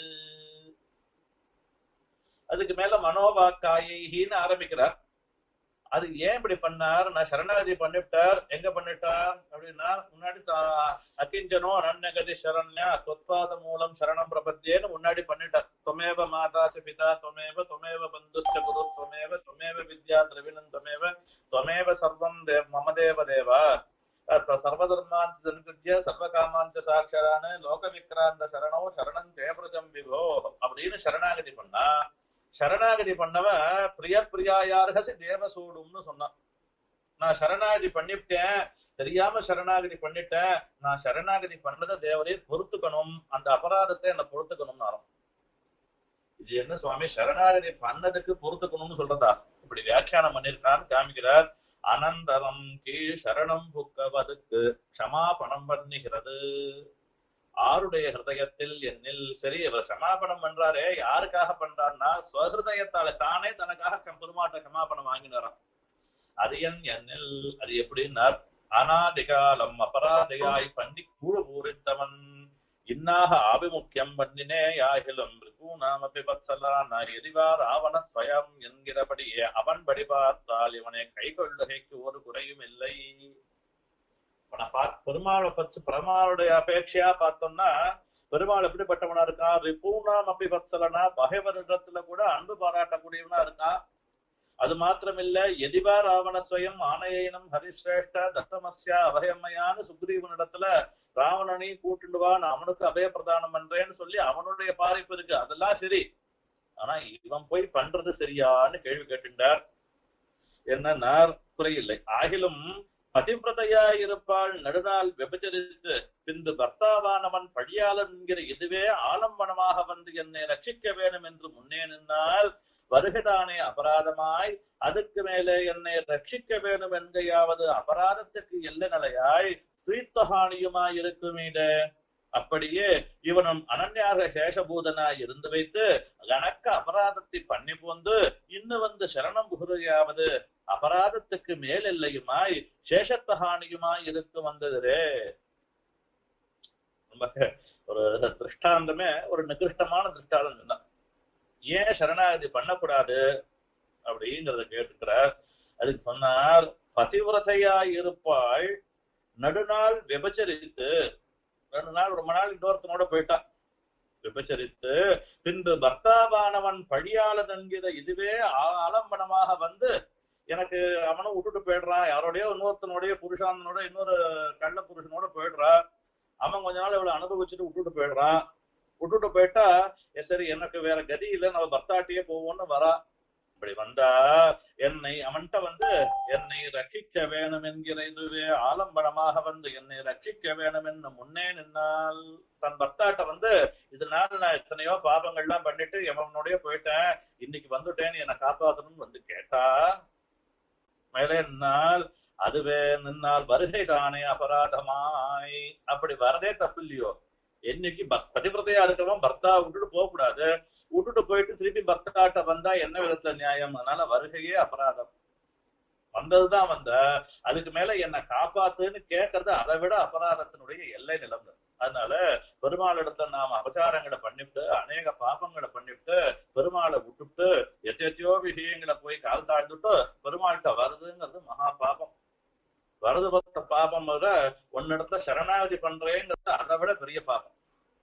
அதுக்கு மேல மனோவாக்காயின்னு ஆரம்பிக்கிறார் அது ஏன் இப்படி பண்ணார் நான் சரணாகதி பண்ணிவிட்டார் எங்க பண்ணிட்டார் அப்படின்னா முன்னாடி தா- அகிஞ்சனோ அனன்யகதி சரண்யா தொத்பாத மூலம் சரணம் பிரபத்தியேன்னு முன்னாடி பண்ணிட்டார் தொமேவ மாதாச்ச பிதா தொமேவ தொமேவ பந்துஷ்ட குரு தொமேவ தொமேவ வித்யா திரவிணம் தொமேவ தொமேவ சர்வம் தேவ மம தேவ தேவா அத்த சர்வதர்மான் திருத்திய சர்வகாமாஞ்ச சாட்சரான லோக விக்ராந்த சரணோ சரணம் ஜெயபிரஜம் விபோ அப்படின்னு சரணாகதி பண்ணா சரணாகதி பண்ணவன் பிரிய பிரியாயார்கசி தேவசூடும்னு சொன்னான் நான் சரணாகதி பண்ணிவிட்டேன் தெரியாம சரணாகதி பண்ணிட்டேன் நான் சரணாகதி பண்ணதை தேவரே பொறுத்துக்கணும் அந்த அபராதத்தை என்ன பொறுத்துக்கணும்னு அர்த்தம் இது என்ன சுவாமி சரணாகதி பண்ணதுக்கு பொறுத்துக்கணும்னு சொல்றதா இப்படி வியாக்கியானம் பண்ணிருக்கான்னு காமிக்கிறார் அனந்தரம் கீழ் சரணம் புக்கவதுக்கு க்ஷமாபணம் பண்ணுகிறது ஆருடைய ஹிருதயத்தில் என்னில் சரி இவர் சமாபனம் பண்றாரே யாருக்காக பண்றாருன்னா ஸ்வஹிருதயத்தால தானே தனக்காக கம் பெருமாட்ட சமாபனம் வாங்கினாராம் அது என் என்னில் அது எப்படின்னா அனாதிகாலம் அபராதிகாய் பண்ணி கூழ பூரித்தவன் இன்னாக ஆபிமுக்கியம் பண்ணினே யாகிலும் ரிபூனாமபி வத்சலா நான் எரிவா ராவண ஸ்வயம் என்கிறபடியே அவன் படி பார்த்தால் இவனை கை கொள்ளுகைக்கு ஒரு குறையும் இல்லை இப்ப நான் பாத் பெருமாளை பற்றி பெருமாளுடைய அபேட்சையா பார்த்தோம்னா பெருமாள் எப்படிப்பட்டவனா இருக்கான் ரிபூனாம் அப்படி வத்சலனா பகைவரிடத்துல கூட அன்பு பாராட்டக்கூடியவனா இருக்கான் அது மாத்திரமில்ல எதிவா ராவண ஸ்வயம் ஆனையினம் ஹரிஸ்ரேஷ்ட தத்தமஸ்யா அபயமயான்னு சுக்ரீவனிடத்துல ராவணனை கூட்டிட்டு வா நான் அவனுக்கு அபய பிரதானம் பண்றேன்னு சொல்லி அவனுடைய பாரிப்பு இருக்கு அதெல்லாம் சரி ஆனா இவன் போய் பண்றது சரியான்னு கேள்வி கேட்டுட்டார் என்னன்னா குறையில்லை ஆகிலும் பதிவிரதையா இருப்பாள் நடுநாள் விபச்சரித்து பின்பு பர்த்தாவானவன் பழியாளன் என்கிற இதுவே ஆலம்பனமாக வந்து என்னை ரட்சிக்க வேணும் என்று முன்னே நின்னால் வருகதானே அபராதமாய் அதுக்கு மேலே என்னை ரட்சிக்க வேணும் என்கையாவது அபராதத்துக்கு எல்லை நிலையாய் ஸ்ரீத்தகாணியுமாய் இருக்குமீட அப்படியே இவனும் அனன்யாக சேஷபூதனாய் இருந்து வைத்து கணக்க அபராதத்தை பண்ணி போந்து இன்னும் வந்து சரணம் புகுதையாவது அபராதத்துக்கு மேல் எல்லையுமாய் சேஷத்தகாணியுமாய் இருக்கு வந்ததுரே ரொம்ப ஒரு திருஷ்டாந்தமே ஒரு நிகிருஷ்டமான திருஷ்டாந்தம் தான் ஏன் சரணாகதி பண்ணக்கூடாது அப்படிங்கறத கேட்டுக்கிறார் அதுக்கு சொன்னார் பதிவிரதையாய் இருப்பாள் நடுநாள் விபச்சரித்து ரெண்டு நாள் ரொம்ப நாள் இன்னொருத்தனோட போயிட்டா விபச்சரித்து பின்பு பர்த்தாவானவன் பழியாளன் என்கிற இதுவே ஆ- ஆலம்பனமாக வந்து எனக்கு அவனும் விட்டுட்டு போயிடுறான் யாரோடய இன்னொருத்தனோடய புருஷாந்தனோட இன்னொரு கள்ள புருஷனோட போயிடுறா அவன் கொஞ்ச நாள் இவளை அனுபவிச்சுட்டு விட்டுட்டு போயிடுறான் விட்டுட்டு போயிட்டா "ஏ, சரி எனக்கு வேற கதி இல்லை நம்ம பர்த்தாட்டியே போவோம்னு வரா இப்படி வந்தா என்னை அவன்கிட்ட வந்து என்னை ரட்சிக்க வேணும் என்கிற இதுவே ஆலம்பனமாக வந்து என்னை ரட்சிக்க வேணும் என்று முன்னே நின்னால் தன் பக்தாட்ட வந்து இதனால நான் எத்தனையோ பாபங்கள்லாம் பண்ணிட்டு எவனுடைய போயிட்டேன் இன்னைக்கு வந்துட்டேன் என்னை காப்பாத்தணும்னு வந்து கேட்டா மேலே நின்னால் அதுவே நின்னால் வருகை தானே அபராதமாய் அப்படி வரதே தப்பு இல்லையோ என்னைக்கு பக்- பதிவிரதையா இருக்கிறவன் பர்த்தா விட்டுட்டு போக கூடாது விட்டுட்டு போயிட்டு திருப்பி பக்தாட்ட வந்தா என்ன விதத்துல நியாயம் அதனால வருகையே அபராதம் வந்ததுதான் வந்த அதுக்கு மேல என்ன காப்பாத்துன்னு கேட்கறது அதை விட அபராதத்தினுடைய எல்லை நிலந்தது அதனால பெருமாளிடத்துல நாம அபச்சாரங்களை பண்ணிவிட்டு அநேக பாபங்களை பண்ணிவிட்டு பெருமாளை விட்டுட்டு எத்தெத்தையோ விஷயங்களை போய் கால் தாழ்ந்துட்டு பெருமாள்கிட்ட வருதுங்கிறது மகா பாபம் வரது பத்த பாபம் விட உன்னிடத்துல சரணாகதி பண்றேங்கிறது அதை விட பெரிய பாபம்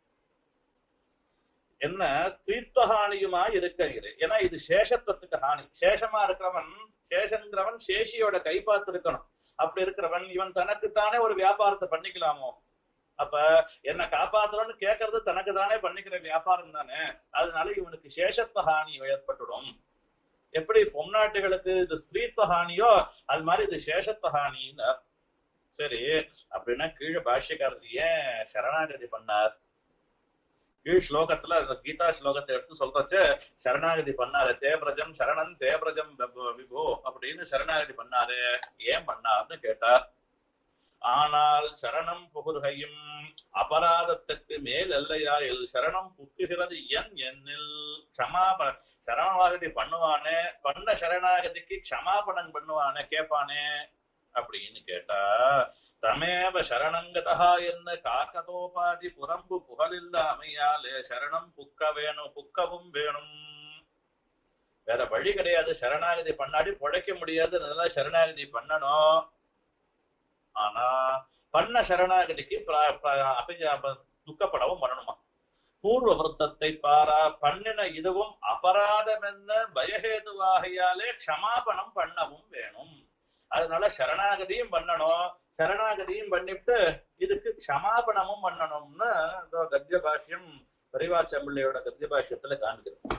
என்ன ஸ்திரீத்வஹானியுமா இருக்கிறது ஏன்னா இது சேஷத்துவத்துக்கு ஹானி சேஷமா இருக்கிறவன் சேஷங்கிறவன் சேஷியோட கைப்பாத்து இருக்கணும் அப்படி இருக்கிறவன் இவன் தனக்குத்தானே ஒரு வியாபாரத்தை பண்ணிக்கலாமோ அப்ப என்ன காப்பாத்துறோம்னு கேட்கறது தனக்கு தானே பண்ணிக்கிற வியாபாரம் தானே அதனால இவனுக்கு சேஷத்துவ ஹானி ஏற்பட்டுடும் எப்படி பொம்நாட்டுகளுக்கு இது ஸ்திரீத்துவ ஹானியோ அது மாதிரி இது சேஷத்துவ ஹானின்னு சரி அப்படின்னா கீழே பாஷ்யக்காரர் ஏன் சரணாகதி பண்ணார் கீழ் ஸ்லோகத்துல அந்த கீதா ஸ்லோகத்தை எடுத்து சொல்றச்சு சரணாகதி பண்ணாரு தேவ்ரஜம் சரணம் தேவ்ரஜம் விபோ- விபோ அப்படின்னு சரணாகதி பண்ணாரு ஏன் பண்ணார்னு கேட்டார் ஆனால் சரணம் புகுகையும் அபராதத்துக்கு மேல் எல்லையாயில் சரணம் புக்குகிறது என் எண்ணில் க்ஷமாப சரணாகதி பண்ணுவானே பண்ண சரணாகதிக்கு க்ஷமாபணம் பண்ணுவானே கேட்பானே அப்படின்னு கேட்டா தமேவ சரணங்கதா என்ன காக்கதோபாதி புறம்பு புகழில்லாமையாலே சரணம் புக்க வேணும் புக்கவும் வேணும் வேற வழி கிடையாது சரணாகதி பண்ணாடி பொழைக்க முடியாது அதனால சரணாகதி பண்ணணும் ஆனா பண்ண சரணாகதிக்கு பிர- பிர- அபி- அப- துக்கப்படவும் பண்ணணுமா பூர்வ விருத்தத்தை பாரா பண்ணின இதுவும் அபராதம் என்ன பயஹேதுவாகையாலே க்ஷமாபணம் பண்ணவும் வேணும் அதனால சரணாகதியும் பண்ணணும் சரணாகதியும் பண்ணிட்டு இதுக்கு க்ஷமாபணமும் பண்ணணும்னு இந்த கத்திய பாஷ்யம் பெரிவாச்சம்பிள்ளையோட கத்திய பாஷ்யத்துல காண்கிறது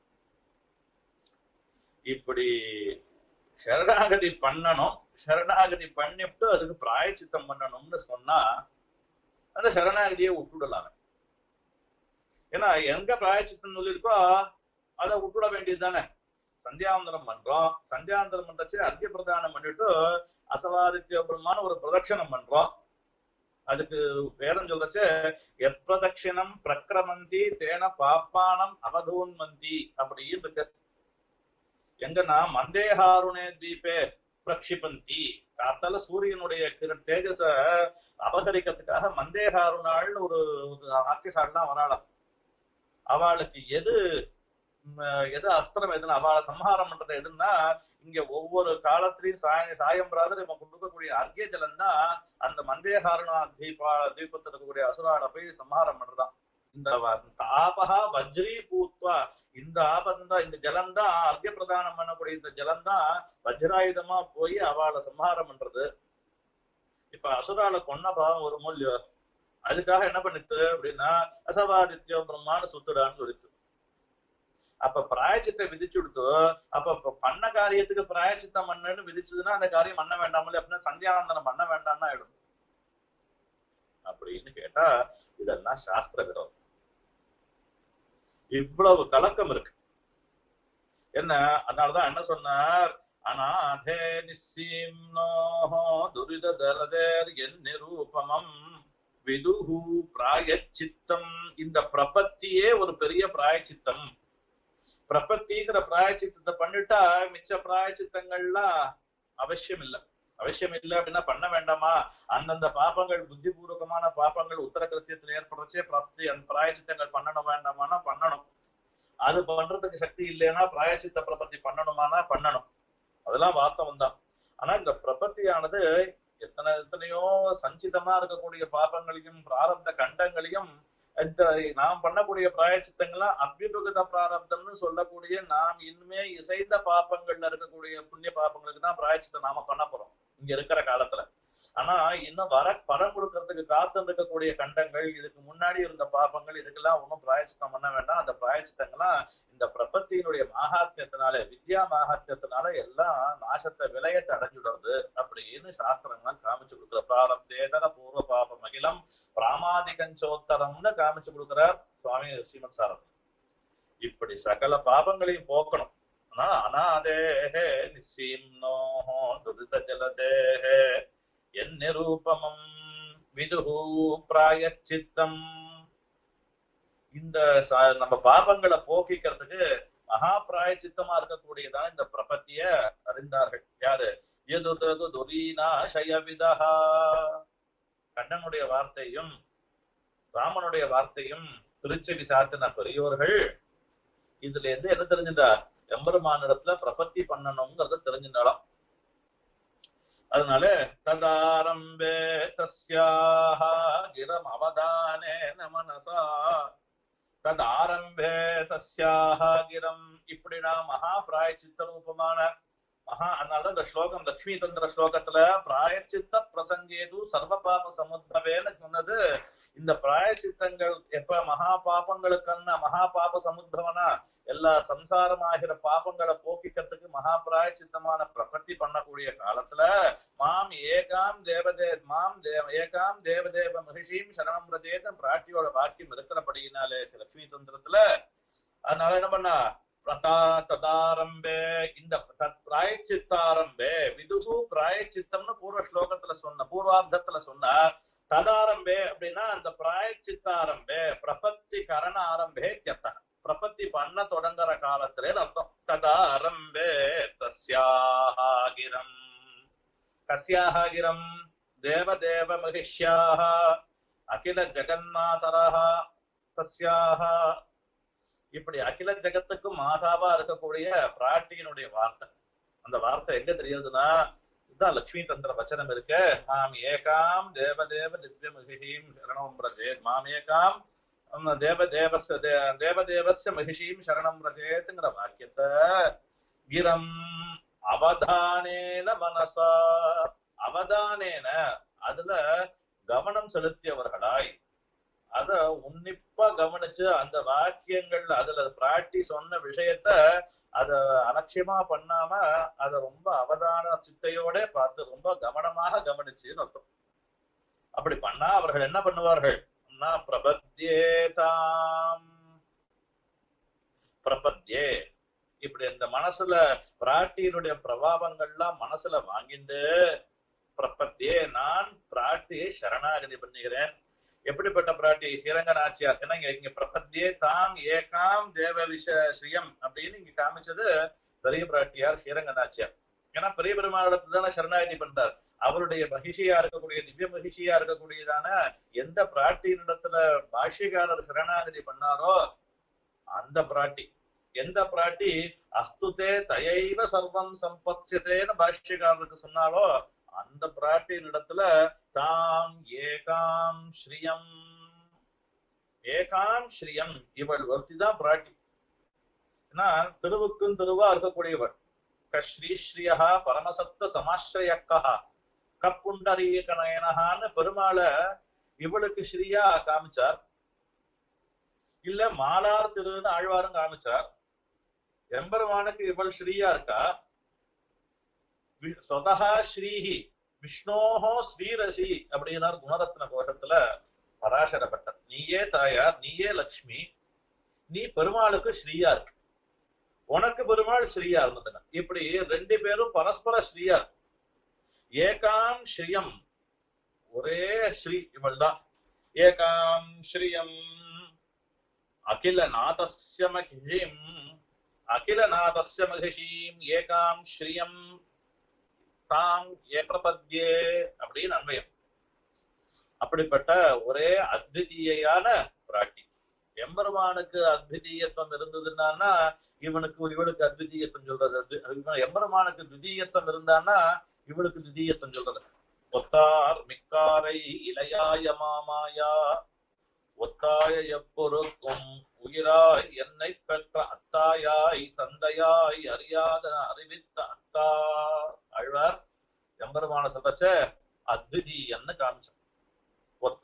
இப்படி சரணாகதி பண்ணணும் சரணாகதி பண்ணிவிட்டு அதுக்கு பிராயச்சித்தம் பண்ணணும்னு சொன்னா அந்த சரணாகதியை விட்டுடலாம் ஏன்னா எங்க பிராயச்சித்தம் சொல்லியிருக்கோ அதை விட்டுட வேண்டியது தானே சந்தியாவந்தனம் பண்றோம் சந்தியாவந்தனம் பண்றச்சு அர்க்கிய பிரதானம் பண்ணிட்டு அசவாதித்ய பிரம்மான ஒரு பிரதட்சணம் பண்றோம் அதுக்கு வேதம் சொல்றச்சு எப்பிரதட்சிணம் பிரக்கிரமந்தி தேன பாப்பானம் அவதூன்மந்தி அப்படின்னு இருக்கு எங்கன்னா மந்தேஹாருணே தீபே பிரக்ஷிபந்தி காத்தால சூரியனுடைய கிரண் தேஜஸ அபகரிக்கிறதுக்காக மந்தேஹாருணாள்னு ஒரு ஆக்கிசாலாம் வராளாம் அவளுக்கு எது ம், எது அஸ்திரம் எதுன்னு அவளை சம்ஹாரம் பண்றது எதுன்னா இங்க ஒவ்வொரு காலத்திலையும் சாய சாயம் பிராதர் இவன் கொடுக்கக்கூடிய அர்க்கிய ஜலம் தான் அந்த மந்தேஹாரணா தீபா தீபத்தில் இருக்கக்கூடிய அசுராட போய் சம்ஹாரம் பண்றதாம் இந்த வ- ஆபகா வஜ்ரீ பூத்வா இந்த ஆபந்தா இந்த ஜலம் தான் அர்க்கிய பிரதானம் பண்ணக்கூடிய இந்த ஜலம் தான் வஜ்ராயுதமா போய் அவளை சம்ஹாரம் பண்றது இப்ப அசுரால கொன்ன பாவம் ஒரு மூல்யம் அதுக்காக என்ன பண்ணிட்டு அப்படின்னா அசவாதித்யம் பிரம்மான்னு சுத்துடான்னு சொல்லிட்டு அப்ப பிராயச்சித்தை விதிச்சு கொடுத்து அப்ப இப்ப பண்ண காரியத்துக்கு பிராயச்சித்தம் பண்ணுன்னு விதிச்சதுன்னா அந்த காரியம் பண்ண வேண்டாமலே அப்படின்னா சந்தியாவந்தனம் பண்ண வேண்டாம்னு ஆயிடும் அப்படின்னு கேட்டா இதெல்லாம் சாஸ்திர விரோதம் இவ்வளவு கலக்கம் இருக்கு என்ன அதனாலதான் என்ன சொன்னார் அநாதே நிஸ்ஸீம்னோஹோ துரித தரதேர் என் நிரூபமம் விதுஹு பிராயச்சித்தம் இந்த பிரபத்தியே ஒரு பெரிய பிராயச்சித்தம் பிரபத்திங்கிற பிராயச்சித்தத்தை பண்ணிட்டா மிச்ச பிராயச்சித்தங்கள்லாம் அவசியம் இல்லை அவசியம் இல்லை அப்படின்னா பண்ண வேண்டாமா அந்தந்த பாப்பங்கள் புத்திபூர்வகமான பாப்பங்கள் உத்தர கிருத்தியத்தில் ஏற்படுறச்சே பிரபத்தி அந்த பிராயச்சித்தங்கள் பண்ணணும் வேண்டாமானா பண்ணணும் அது பண்றதுக்கு சக்தி இல்லைன்னா பிராயச்சித்த பிரபத்தி பண்ணணுமானா பண்ணணும் அதெல்லாம் வாஸ்தவம் தான் ஆனா இந்த பிரபத்தியானது எத்தனை எத்தனையோ சஞ்சிதமா இருக்கக்கூடிய பாபங்களையும் பிராரப்த கண்டங்களையும் இந்த நாம் பண்ணக்கூடிய பிராயச்சித்தங்கள்லாம் அபியுகத பிராரப்தம்னு சொல்லக்கூடிய நாம் இனிமே இசைந்த பாப்பங்கள்ல இருக்கக்கூடிய புண்ணிய பாப்பங்களுக்கு தான் பிராயச்சித்தம் நாம பண்ண போறோம் இங்க இருக்கிற காலத்துல ஆனா இன்னும் வர பரம் கொடுக்கறதுக்கு காத்து இருக்கக்கூடிய கண்டங்கள் இதுக்கு முன்னாடி இருந்த பாபங்கள் இதுக்கெல்லாம் ஒன்றும் பிராயச்சித்தம் பண்ண வேண்டாம் அந்த பிராயச்சித்தங்கள்லாம் இந்த பிரபத்தியினுடைய மாகாத்தியத்தினால வித்யா மாகாத்தியத்தினால எல்லாம் நாசத்தை விலயத்தை அடைஞ்சுடுறது அப்படின்னு சாஸ்திரங்கள்லாம் காமிச்சு கொடுக்குற பிராரப்தேதர பூர்வ பாபம் அகிலம் பிராமாதிகஞ்சோத்தரம்னு காமிச்சு கொடுக்குறார் சுவாமி ஸ்ரீமத் சாரதி இப்படி சகல பாபங்களையும் போக்கணும் ஆனா அநாதேஹே நிசீம்னோஹோ துரித ஜலதேஹே என் நிரூபமம் விதுஹு பிராயச்சித்தம் இந்த ச- நம்ம பாபங்களை போக்கிக்கிறதுக்கு மகா பிராயச்சித்தமா இருக்கக்கூடியதான் இந்த பிரபத்திய அறிந்தார்கள் யாரு எதுதகு துரீனாசயவிதா கண்ணனுடைய வார்த்தையும் ராமனுடைய வார்த்தையும் திருச்செவி சாத்தின பெரியோர்கள் இதுல இருந்து என்ன தெரிஞ்சுட்டா எம்பெருமானிடத்துல பிரபத்தி பண்ணணுங்கிறத தெரிஞ்சுட்டாலாம் அதனால ததாரம்பே தஸ்யாக கிரம் அவதானே மனசா ததாரம்பே தஸ்யாக கிரம் இப்படி நான் மகா பிராயச்சித்த ரூபமான மகா அதனாலதான் இந்த ஸ்லோகம் லட்சுமி தந்திர ஸ்லோகத்துல பிராயச்சித்த பிரசங்கேது சர்வ பாப சமுத்திரவேன்னு சொன்னது இந்த பிராயச்சித்தங்கள் எப்ப மகா பாபங்களுக்கன்னா மகா பாப சமுத்திரவனா எல்லா சம்சாரமாகிற பாபங்களை போக்கிக்கிறதுக்கு மகா பிராயச்சித்தமான பிரபத்தி பண்ணக்கூடிய காலத்துல மாம் ஏகாம் தேவதே மாம் தேவ ஏகாம் தேவதேவ மகிஷியும் சரணம் ரதேத பிராட்டியோட வாக்கியம் இருக்கிறபடியினாலே லட்சுமி தந்திரத்துல அதனால என்ன பண்ணா பிரதா ததாரம்பே இந்த தத் பிராயச்சித்தாரம்பே விதுகு பிராயச்சித்தம்னு பூர்வ ஸ்லோகத்துல சொன்ன பூர்வார்த்தத்துல சொன்னார் ததாரம்பே அப்படின்னா அந்த பிராயச்சித்தாரம்பே பிரபத்தி கரண ஆரம்பே கெத்த பிரபத்தி பண்ண தொடங்குற காலத்திலே அர்த்தம் ததாரம்பே தஸ்யாகிரம் கஸ்யாகிரம் தேவதேவ மகிஷ்யாக அகில ஜெகநாதரः தஸ்யாக இப்படி அகில ஜெகத்துக்கும் மாதாவா இருக்கக்கூடிய பிராட்டியினுடைய வார்த்தை அந்த வார்த்தை எங்க தெரியுதுன்னா இதுதான் லட்சுமி தந்திர வச்சனம் இருக்கு மாம் ஏகாம் தேவதேவ திவ்ய மகிஷீம் சரணம் பிரஜேத் மாம் ஏகாம் ஹம், தேவதேவஸ்ய தே- தேவதேவஸ்ய மகிஷீம் சரணம் பிரஜேத்துங்கிற வாக்கியத்தை கிரம் அவதானேன மனசா அவதானேன அதுல கவனம் செலுத்தியவர்களாய் அத உன்னிப்பா கவனிச்சு அந்த வாக்கியங்கள் அதுல பிராட்டி சொன்ன விஷயத்த அத அலட்சியமா பண்ணாம அத ரொம்ப அவதான சித்தையோட பார்த்து ரொம்ப கவனமாக கவனிச்சுன்னு அர்த்தம் அப்படி பண்ணா அவர்கள் என்ன பண்ணுவார்கள் ந பிரபத்யேதாம் பிரபத்யே இப்படி இந்த மனசுல பிராட்டியினுடைய பிரபாவங்கள்லாம் மனசுல வாங்கிண்டு பிரபத்தியே நான் பிராட்டியை சரணாகதி பண்ணுகிறேன் எப்படிப்பட்ட பிராட்டி ஸ்ரீரங்கநாச்சியார் ஏன்னா இங்க இங்க பிரபத்தியே தாம் ஏகாம் தேவ விஷ ஸ்ரீயம் அப்படின்னு இங்க காமிச்சது பெரிய பிராட்டியார் ஸ்ரீரங்கநாச்சியார் ஏன்னா பெரிய பெருமாளத்தை தானே சரணாகதி பண்றார் அவருடைய மகிஷியா இருக்கக்கூடிய திவ்ய மகிஷியா இருக்கக்கூடியதான எந்த பிராட்டியினிடத்துல பாஷ்யக்காரர் சரணாகதி பண்ணாரோ அந்த பிராட்டி எந்த பிராட்டி அஸ்துதே தயைவ சர்வம் சம்பத்யதேன்னு பாஷ்யக்காரருக்கு சொன்னாலோ அந்த பிராட்டியின் இடத்துல தாம் ஏகாம் ஸ்ரீயம் ஏகாம் ஸ்ரீயம் இவள் ஒருத்திதான் பிராட்டி ஏன்னா திருவுக்கும் திருவா இருக்கக்கூடியவள் கஸ்ரீஸ்ரீயா பரமசத்த சமாஸ்ரயக்கா கப்புண்டரீக நயனகான்னு பெருமாளை இவளுக்கு ஸ்ரீயா காமிச்சார் இல்ல மாலார் திருன்னு ஆழ்வாரும் காமிச்சார் எம்பெருமானுக்கு இவள் ஸ்ரீயா இருக்கா வி- சொதஹா ஸ்ரீஹி விஷ்ணோஹோ ஸ்ரீரசி அப்படின்னார் குணரத்ன கோஷத்துல பராசரப்பட்டர் நீயே தாயார் நீயே லக்ஷ்மி நீ பெருமாளுக்கு ஸ்ரீயா இருக்கு உனக்கு பெருமாள் ஸ்ரீயா இருந்ததுன்னா இப்படி ரெண்டு பேரும் பரஸ்பர ஸ்ரீயா இருக்கு. ஏகாம் ஸ்ரீயம் ஒரே ஸ்ரீ இவள் தான் ஏகாம் ஸ்ரீயம் அகில நாதஸ்ய மகிஷீம் அகில நாதஸ்ய மகிஷீம் ஏகாம் ஸ்ரீயம் தாம் ஏகபத்யே அப்படின்னு அன்வயம் அப்படிப்பட்ட ஒரே அத்விதீயான பிராட்டி எம்பெருமானுக்கு அத்விதீயத்துவம் இருந்ததுன்னா இவனுக்கு இவளுக்கு அத்விதீயத்துவம் சொல்றது அது- அது எம்பெருமானுக்கு துதீயத்துவம் இருந்தான்னா இவளுக்கு துதீயத்துவம் சொல்றது ஒத்தார் மிக்காரை இளையாய மாமாயா ஒத்தாய எப்பொருக்கும் உயிராய் என்னை பெற்ற அத்தாயாய் தந்தையாய் அறியாத அறிவித்த அத்தா அழ்வார் எம்பெருமான சொல்லச்ச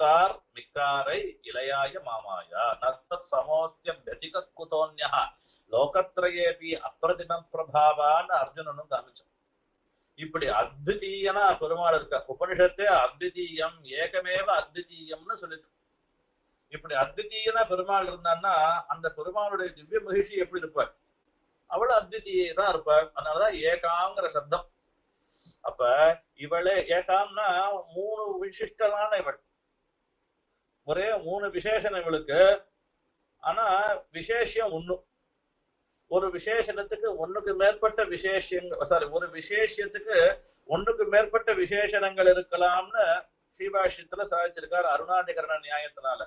முக்கார் மிக்காரை இளையாய மாமாயா நத்த சமோஸ்தியம் வெதிக குதோன்யா லோகத்ரயேபி அப்பிரதிம பிரபாவான்னு அர்ஜுனனும் காமிச்சான் இப்படி அத்விதீயனா பெருமாள் இருக்க உபனிஷத்தே அத்விதீயம் ஏகமேவ அத்விதீயம்னு சொல்லிட்டு இப்படி அத்விதீயனா பெருமாள் இருந்தான்னா அந்த பெருமாளுடைய திவ்ய மகிழ்ச்சி எப்படி இருப்பார் அவள் அத்விதீய தான் இருப்பார் அதனாலதான் ஏகாங்கிற சப்தம் அப்ப இவளே ஏகாம்னா மூணு விசிஷ்டமான இவள் ஒரே மூணு விசேஷம் இவளுக்கு ஆனா விசேஷம் ஒண்ணு ஒரு விசேஷணத்துக்கு ஒண்ணுக்கு மேற்பட்ட விசேஷங்கள் சாரி ஒரு விசேஷத்துக்கு ஒண்ணுக்கு மேற்பட்ட விசேஷணங்கள் இருக்கலாம்னு ஸ்ரீபாஷ்யத்துல சாதிச்சிருக்கார் அருணாதிகரண நியாயத்தினால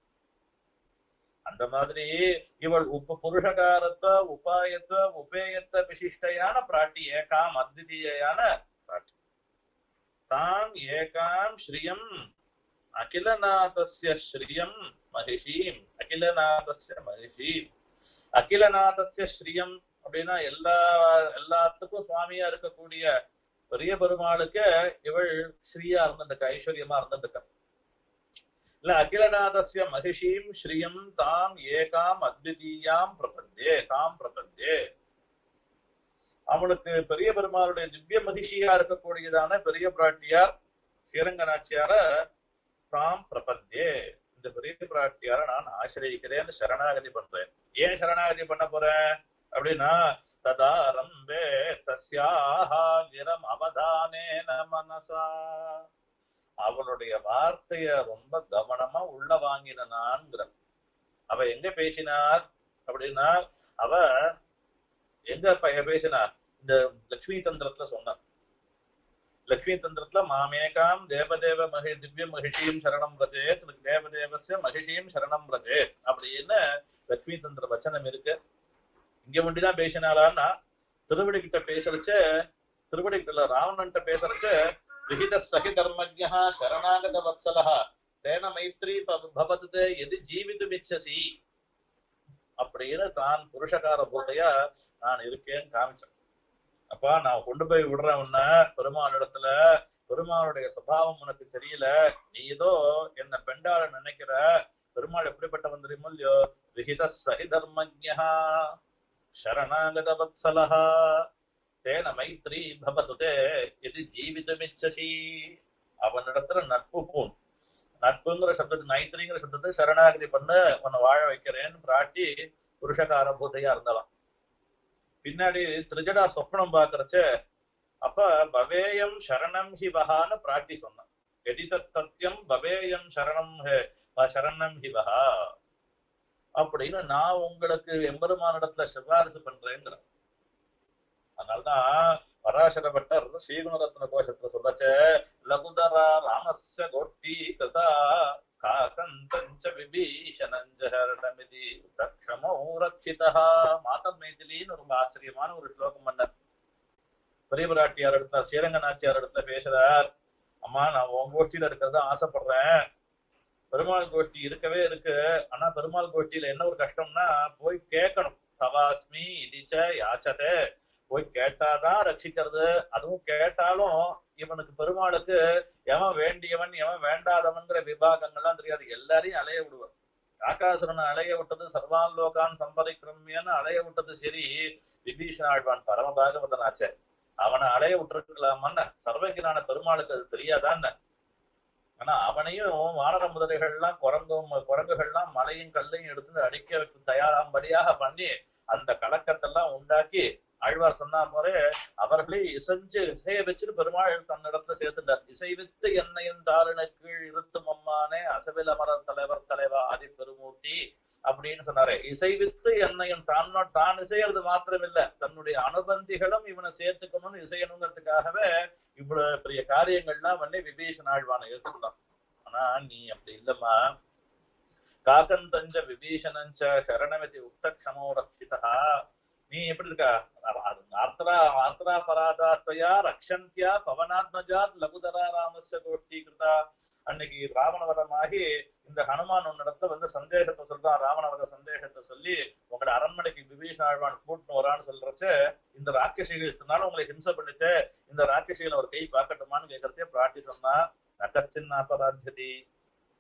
அந்த மாதிரி இவள் உப புருஷகாரத்துவ உபாயத்துவ உபேயத்துவ விசிஷ்டையான பிராட்டி ஏகாம் அத்விதீயான பிராட்டி தாம் ஏகாம் ஸ்ரீயம் அகிலநாதஸ்ய ஸ்ரீயம் மகிஷீம் அகிலநாதஸ்ய மகிஷீம் அகிலநாதஸ்ய ஸ்ரீயம் அப்படின்னா எல்லா எல்லாத்துக்கும் சுவாமியா இருக்கக்கூடிய பெரிய பெருமாளுக்கு இவள் ஸ்ரீயா இருந்துட்டு ஐஸ்வர்யமா இருந்துட்டு இல்ல அகிலநாதஸ்ய மகிஷீம் ஸ்ரீயம் தாம் ஏகாம் அத்விதீயாம் பிரபந்தே தாம் பிரபந்தே அவனுக்கு பெரிய பெருமாளுடைய திவ்ய மகிஷியா இருக்கக்கூடியதான பெரிய பிராட்டியார் ஸ்ரீரங்கநாச்சியார தாம் பிரபந்தே இந்த பெரிய பிராட்டியார நான் ஆசிரியக்கிறேன்னு சரணாகதி பண்றேன் ஏன் சரணாகதி பண்ண போறேன் அப்படின்னா ததாரம்பே தஸ்யாஹா கிரம் அவதானேன மனசா அவளுடைய வார்த்தைய ரொம்ப கவனமா உள்ள வாங்கினான்ங்கிற அவ எங்க பேசினார் அப்படின்னா அவ எங்க ப- பேசினார் இந்த லக்ஷ்மி தந்திரத்துல சொன்னார் லக்ஷ்மி தந்திரத்துல மாமேகாம் தேவதேவ மகி திவ்ய மகிஷியும் சரணம் பிரஜே தேவதேவசிய மகிஷியும் சரணம் பிரஜே அப்படின்னு லக்ஷ்மி தந்திர வச்சனம் இருக்கு இங்க ஒண்டிதான் பேசினாளான்னா திருவடி கிட்ட பேசுறச்ச திருவடி கிட்ட ராவணன்ட்ட பேசுறச்ச விஹித சகி தர்மஜா சரணாகத வத்சலः தேன மைத்ரி பவ- பவத்து எது ஜீவிதுமிச்சசி அப்படின்னு தான் புருஷகார பூத்தையா நான் இருக்கேன்னு காமிச்சேன் அப்பா நான் கொண்டு போய் விடுறேன் உன்ன பெருமாள் இடத்துல பெருமாளுடைய சுபாவம் உனக்கு தெரியல நீ ஏதோ என்ன பெண்டாள நினைக்கிற பெருமாள் எப்படிப்பட்டவன் தெரியுமோ இல்லையோ விஹித சகி தர்மஜா சரணாகத வத்சலஹா தேன மைத்ரி பவத்து தே எது ஜீவிதமிச்சசி அவனிடத்துல நட்பு பூன் நட்புங்கிற சப்தத்தை மைத்ரிங்கிற சப்தத்தை சரணாகதி பண்ண உன்னை வாழ வைக்கிறேன்னு பிராட்டி புருஷகார பூத்தையா இருந்தாலாம் பின்னாடி திரிஜடா சொப்னம் பாக்குறச்ச அப்ப பவேயம் சரணம் ஹி வஹான்னு பிராட்டி சொன்னான் எதித தத்தியம் பவேயம் சரணம் ஹே- வ- சரணம் ஹி வஹா அப்படின்னு நான் உங்களுக்கு எம்பெருமானிடத்துல சிபாரிசு பண்றேங்கிற அதனாலதான் பராசர பட்டர் ஸ்ரீகுணரத்ன கோஷத்துல சொல்லச்ச லகுதரா ராமஸ்ய கோட்டி கதா காகந்தஞ்ச விபீஷணஞ்ச ஹரணமிதி தக்ஷமோ ரட்சிதா மாதம் மைதிலின்னு ரொம்ப ஆச்சரியமான ஒரு ஸ்லோகம் பண்ணார் பெரிய பிராட்டியார் இடத்துல ஸ்ரீரங்க நாச்சியார் இடத்துல பேசுறார் அம்மா நான் உன் கோஷ்டியில இருக்கிறத ஆசைப்படுறேன் பெருமாள் கோஷ்டி இருக்கவே இருக்கு ஆனா பெருமாள் கோஷ்டியில என்ன ஒரு கஷ்டம்னா போய் கேட்கணும் தவாஸ்மி இதிச்ச யாச்சதே போய் கேட்டாதான் ரட்சிக்கிறது அதுவும் கேட்டாலும் இவனுக்கு பெருமாளுக்கு எவன் வேண்டியவன் எவன் வேண்டாதவன்கிற விபாகங்கள்லாம் தெரியாது எல்லாரையும் அலைய விடுவார் ஆகாசுரனை அலைய விட்டது சர்வான் லோகான் சம்பரிக்கிரமியன்னு அலைய விட்டது சரி விபீஷண ஆழ்வான் பரம பாகவதனாச்சே அவனை அலைய விட்டுருக்கலாமன்னு சர்வகிரான பெருமாளுக்கு அது தெரியாதான்னு ஆனா அவனையும் வானர முதலைகள்லாம் குரங்கும் குரங்குகள்லாம் மலையும் கல்லையும் எடுத்து அடிக்க வைக்க தயாராம்படியாக பண்ணி அந்த கலக்கத்தெல்லாம் உண்டாக்கி ஆழ்வார் சொன்னா போதே அவர்களே இசைஞ்சு இசைய வச்சுட்டு பெருமாள் தன்னிடத்துல சேர்த்துட்டார் இசைவித்து என்னையும் தாருண கீழ் இருத்தும் அம்மானே அசவில் அமரர் தலைவர் தலைவா ஆதி பெருமூர்த்தி அப்படின்னு சொன்னாரு இசைவித்து என்னையும் தான் தான் இசையறது மாத்திரமில்ல தன்னுடைய அனுபந்திகளும் இவனை சேர்த்துக்கணும்னு இசையணுங்கிறதுக்காகவே இவ்வளவு பெரிய காரியங்கள்லாம் வந்து விபீஷன் ஆழ்வானை எடுத்துக்கலாம் ஆனா நீ அப்படி இல்லம்மா காக்கந்தஞ்ச விபீஷணஞ்ச சரணமிதி உக்த க்ஷமோ ரக்ஷிதா நீ எப்படி இருக்கா ஆர்த்தரா ஆர்த்தரா பராதாஸ்தயா ரக்ஷந்தியா பவனாத்மஜாத் லகுதரா ராமஸ்ய கோஷ்டி கிருதா அன்னைக்கு ராவணவதமாகி இந்த ஹனுமான் உன்னிடத்துல வந்து சந்தேகத்தை சொல்றான் ராவணவத சந்தேகத்தை சொல்லி உங்களோட அரண்மனைக்கு விபீஷண ஆழ்வான் கூட்டின்னு வரான்னு சொல்றச்ச இந்த ராட்சசிகள் இத்தனால உங்களை ஹிம்சை பண்ணிட்டு இந்த ராட்சசிகளை ஒரு கை பார்க்கட்டுமான்னு கேட்கறதே பிராட்டி சொன்னா நகஸ்டின் அபராத்தியதி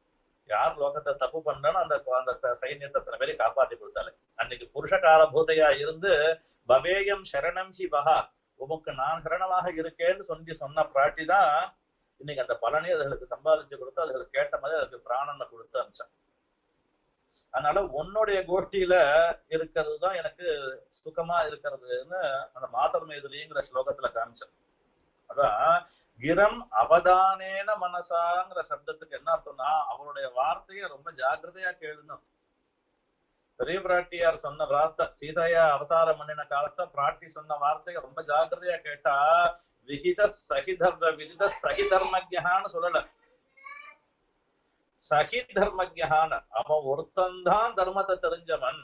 யார் லோகத்தை தப்பு பண்றானோ அந்த அந்த த- சைன்யத்தை அத்தனை பேரை காப்பாத்தி கொடுத்தாலே அன்னைக்கு புருஷகார பூதையா இருந்து பவேயம் சரணம் ஹி பகா உமக்கு நான் சரணமாக இருக்கேன்னு சொல்லி சொன்ன பிராட்டி தான் இன்னைக்கு அந்த பலனை அதுகளுக்கு சம்பாதிச்சு கொடுத்து அதுகளுக்கு கேட்ட மாதிரி அதுக்கு பிராணனை கொடுத்து அனுப்பிச்சான் அதனால உன்னுடைய கோஷ்டியில இருக்கிறது தான் எனக்கு சுகமா இருக்கிறதுன்னு அந்த மாதர்மேதுலிங்கிற ஸ்லோகத்துல காமிச்சேன் அதான் கிரம் அவதானேன மனசாங்கிற சப்தத்துக்கு என்ன அர்த்தம்னா அவருடைய வார்த்தையை ரொம்ப ஜாக்கிரதையா கேளுணும் பெரிய பிராட்டியார் சொன்ன வார்த்தை சீதையா அவதாரம் பண்ணின காலத்துல பிராட்டி சொன்ன வார்த்தையை ரொம்ப ஜாக்கிரதையா கேட்டா விகித சகிதர்ம விதித சகிதர்மஜகான்னு சொல்லல சகி தர்மஜகான அவன் ஒருத்தன்தான் தர்மத்தை தெரிஞ்சவன்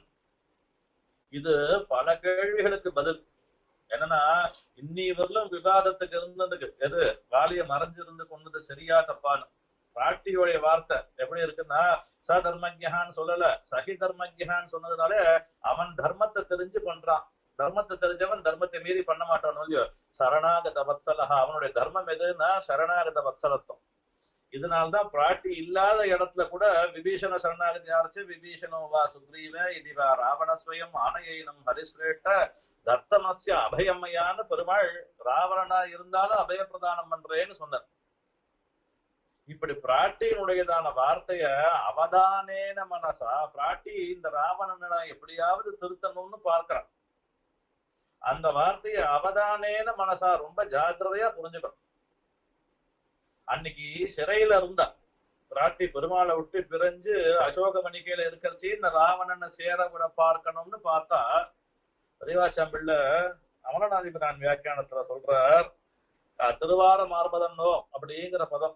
இது பல கேள்விகளுக்கு பதில் என்னன்னா இன்னி வரலும் விவாதத்துக்கு இருந்ததுக்கு எது வாலிய மறைஞ்சிருந்து கொண்டது சரியா தப்பான்னு பிராட்டியோடைய வார்த்தை எப்படி இருக்குன்னா ச தர்மஜகான்னு சொல்லல சகி தர்மஜகான்னு சொன்னதுனால அவன் தர்மத்தை தெரிஞ்சு பண்றான் தர்மத்தை தெரிஞ்சவன் தர்மத்தை மீறி பண்ண மாட்டான் இல்லையோ சரணாகத வத்சலஹா அவனுடைய தர்மம் எதுன்னா சரணாகத வத்சலத்துவம் இதனால்தான் பிராட்டி இல்லாத இடத்துல கூட விபீஷண சரணாகதி ஆரம்பிச்சு விபீஷணோ வா சுக்ரீவ இது வா ராவணஸ்வயம் ஆணையினம் ஹரிஸ்ரேட்ட தர்த்தமஸ்ய அபயம்மையான்னு பெருமாள் ராவணனா இருந்தாலும் அபய பிரதானம் பண்றேன்னு சொன்னார் இப்படி பிராட்டியினுடையதான வார்த்தைய அவதானேன மனசா பிராட்டி இந்த ராவணனை எப்படியாவது திருத்தணும்னு பார்க்கிறான் அந்த வார்த்தைய அவதானேன மனசா ரொம்ப ஜாக்கிரதையா புரிஞ்சுக்கணும் அன்னைக்கு சிறையில இருந்தா பிராட்டி பெருமாளை விட்டு பிரிஞ்சு அசோக மணிக்கையில இருக்கிறச்சு இந்த ராவணனை சேர விட பார்க்கணும்னு பார்த்தா அறிவாச்சாம்பிள்ள அமரநாதிபிரான் வியாக்கியானத்துல சொல்றார் அஹ், திருவார மார்பதன்னோ அப்படிங்கிற பதம்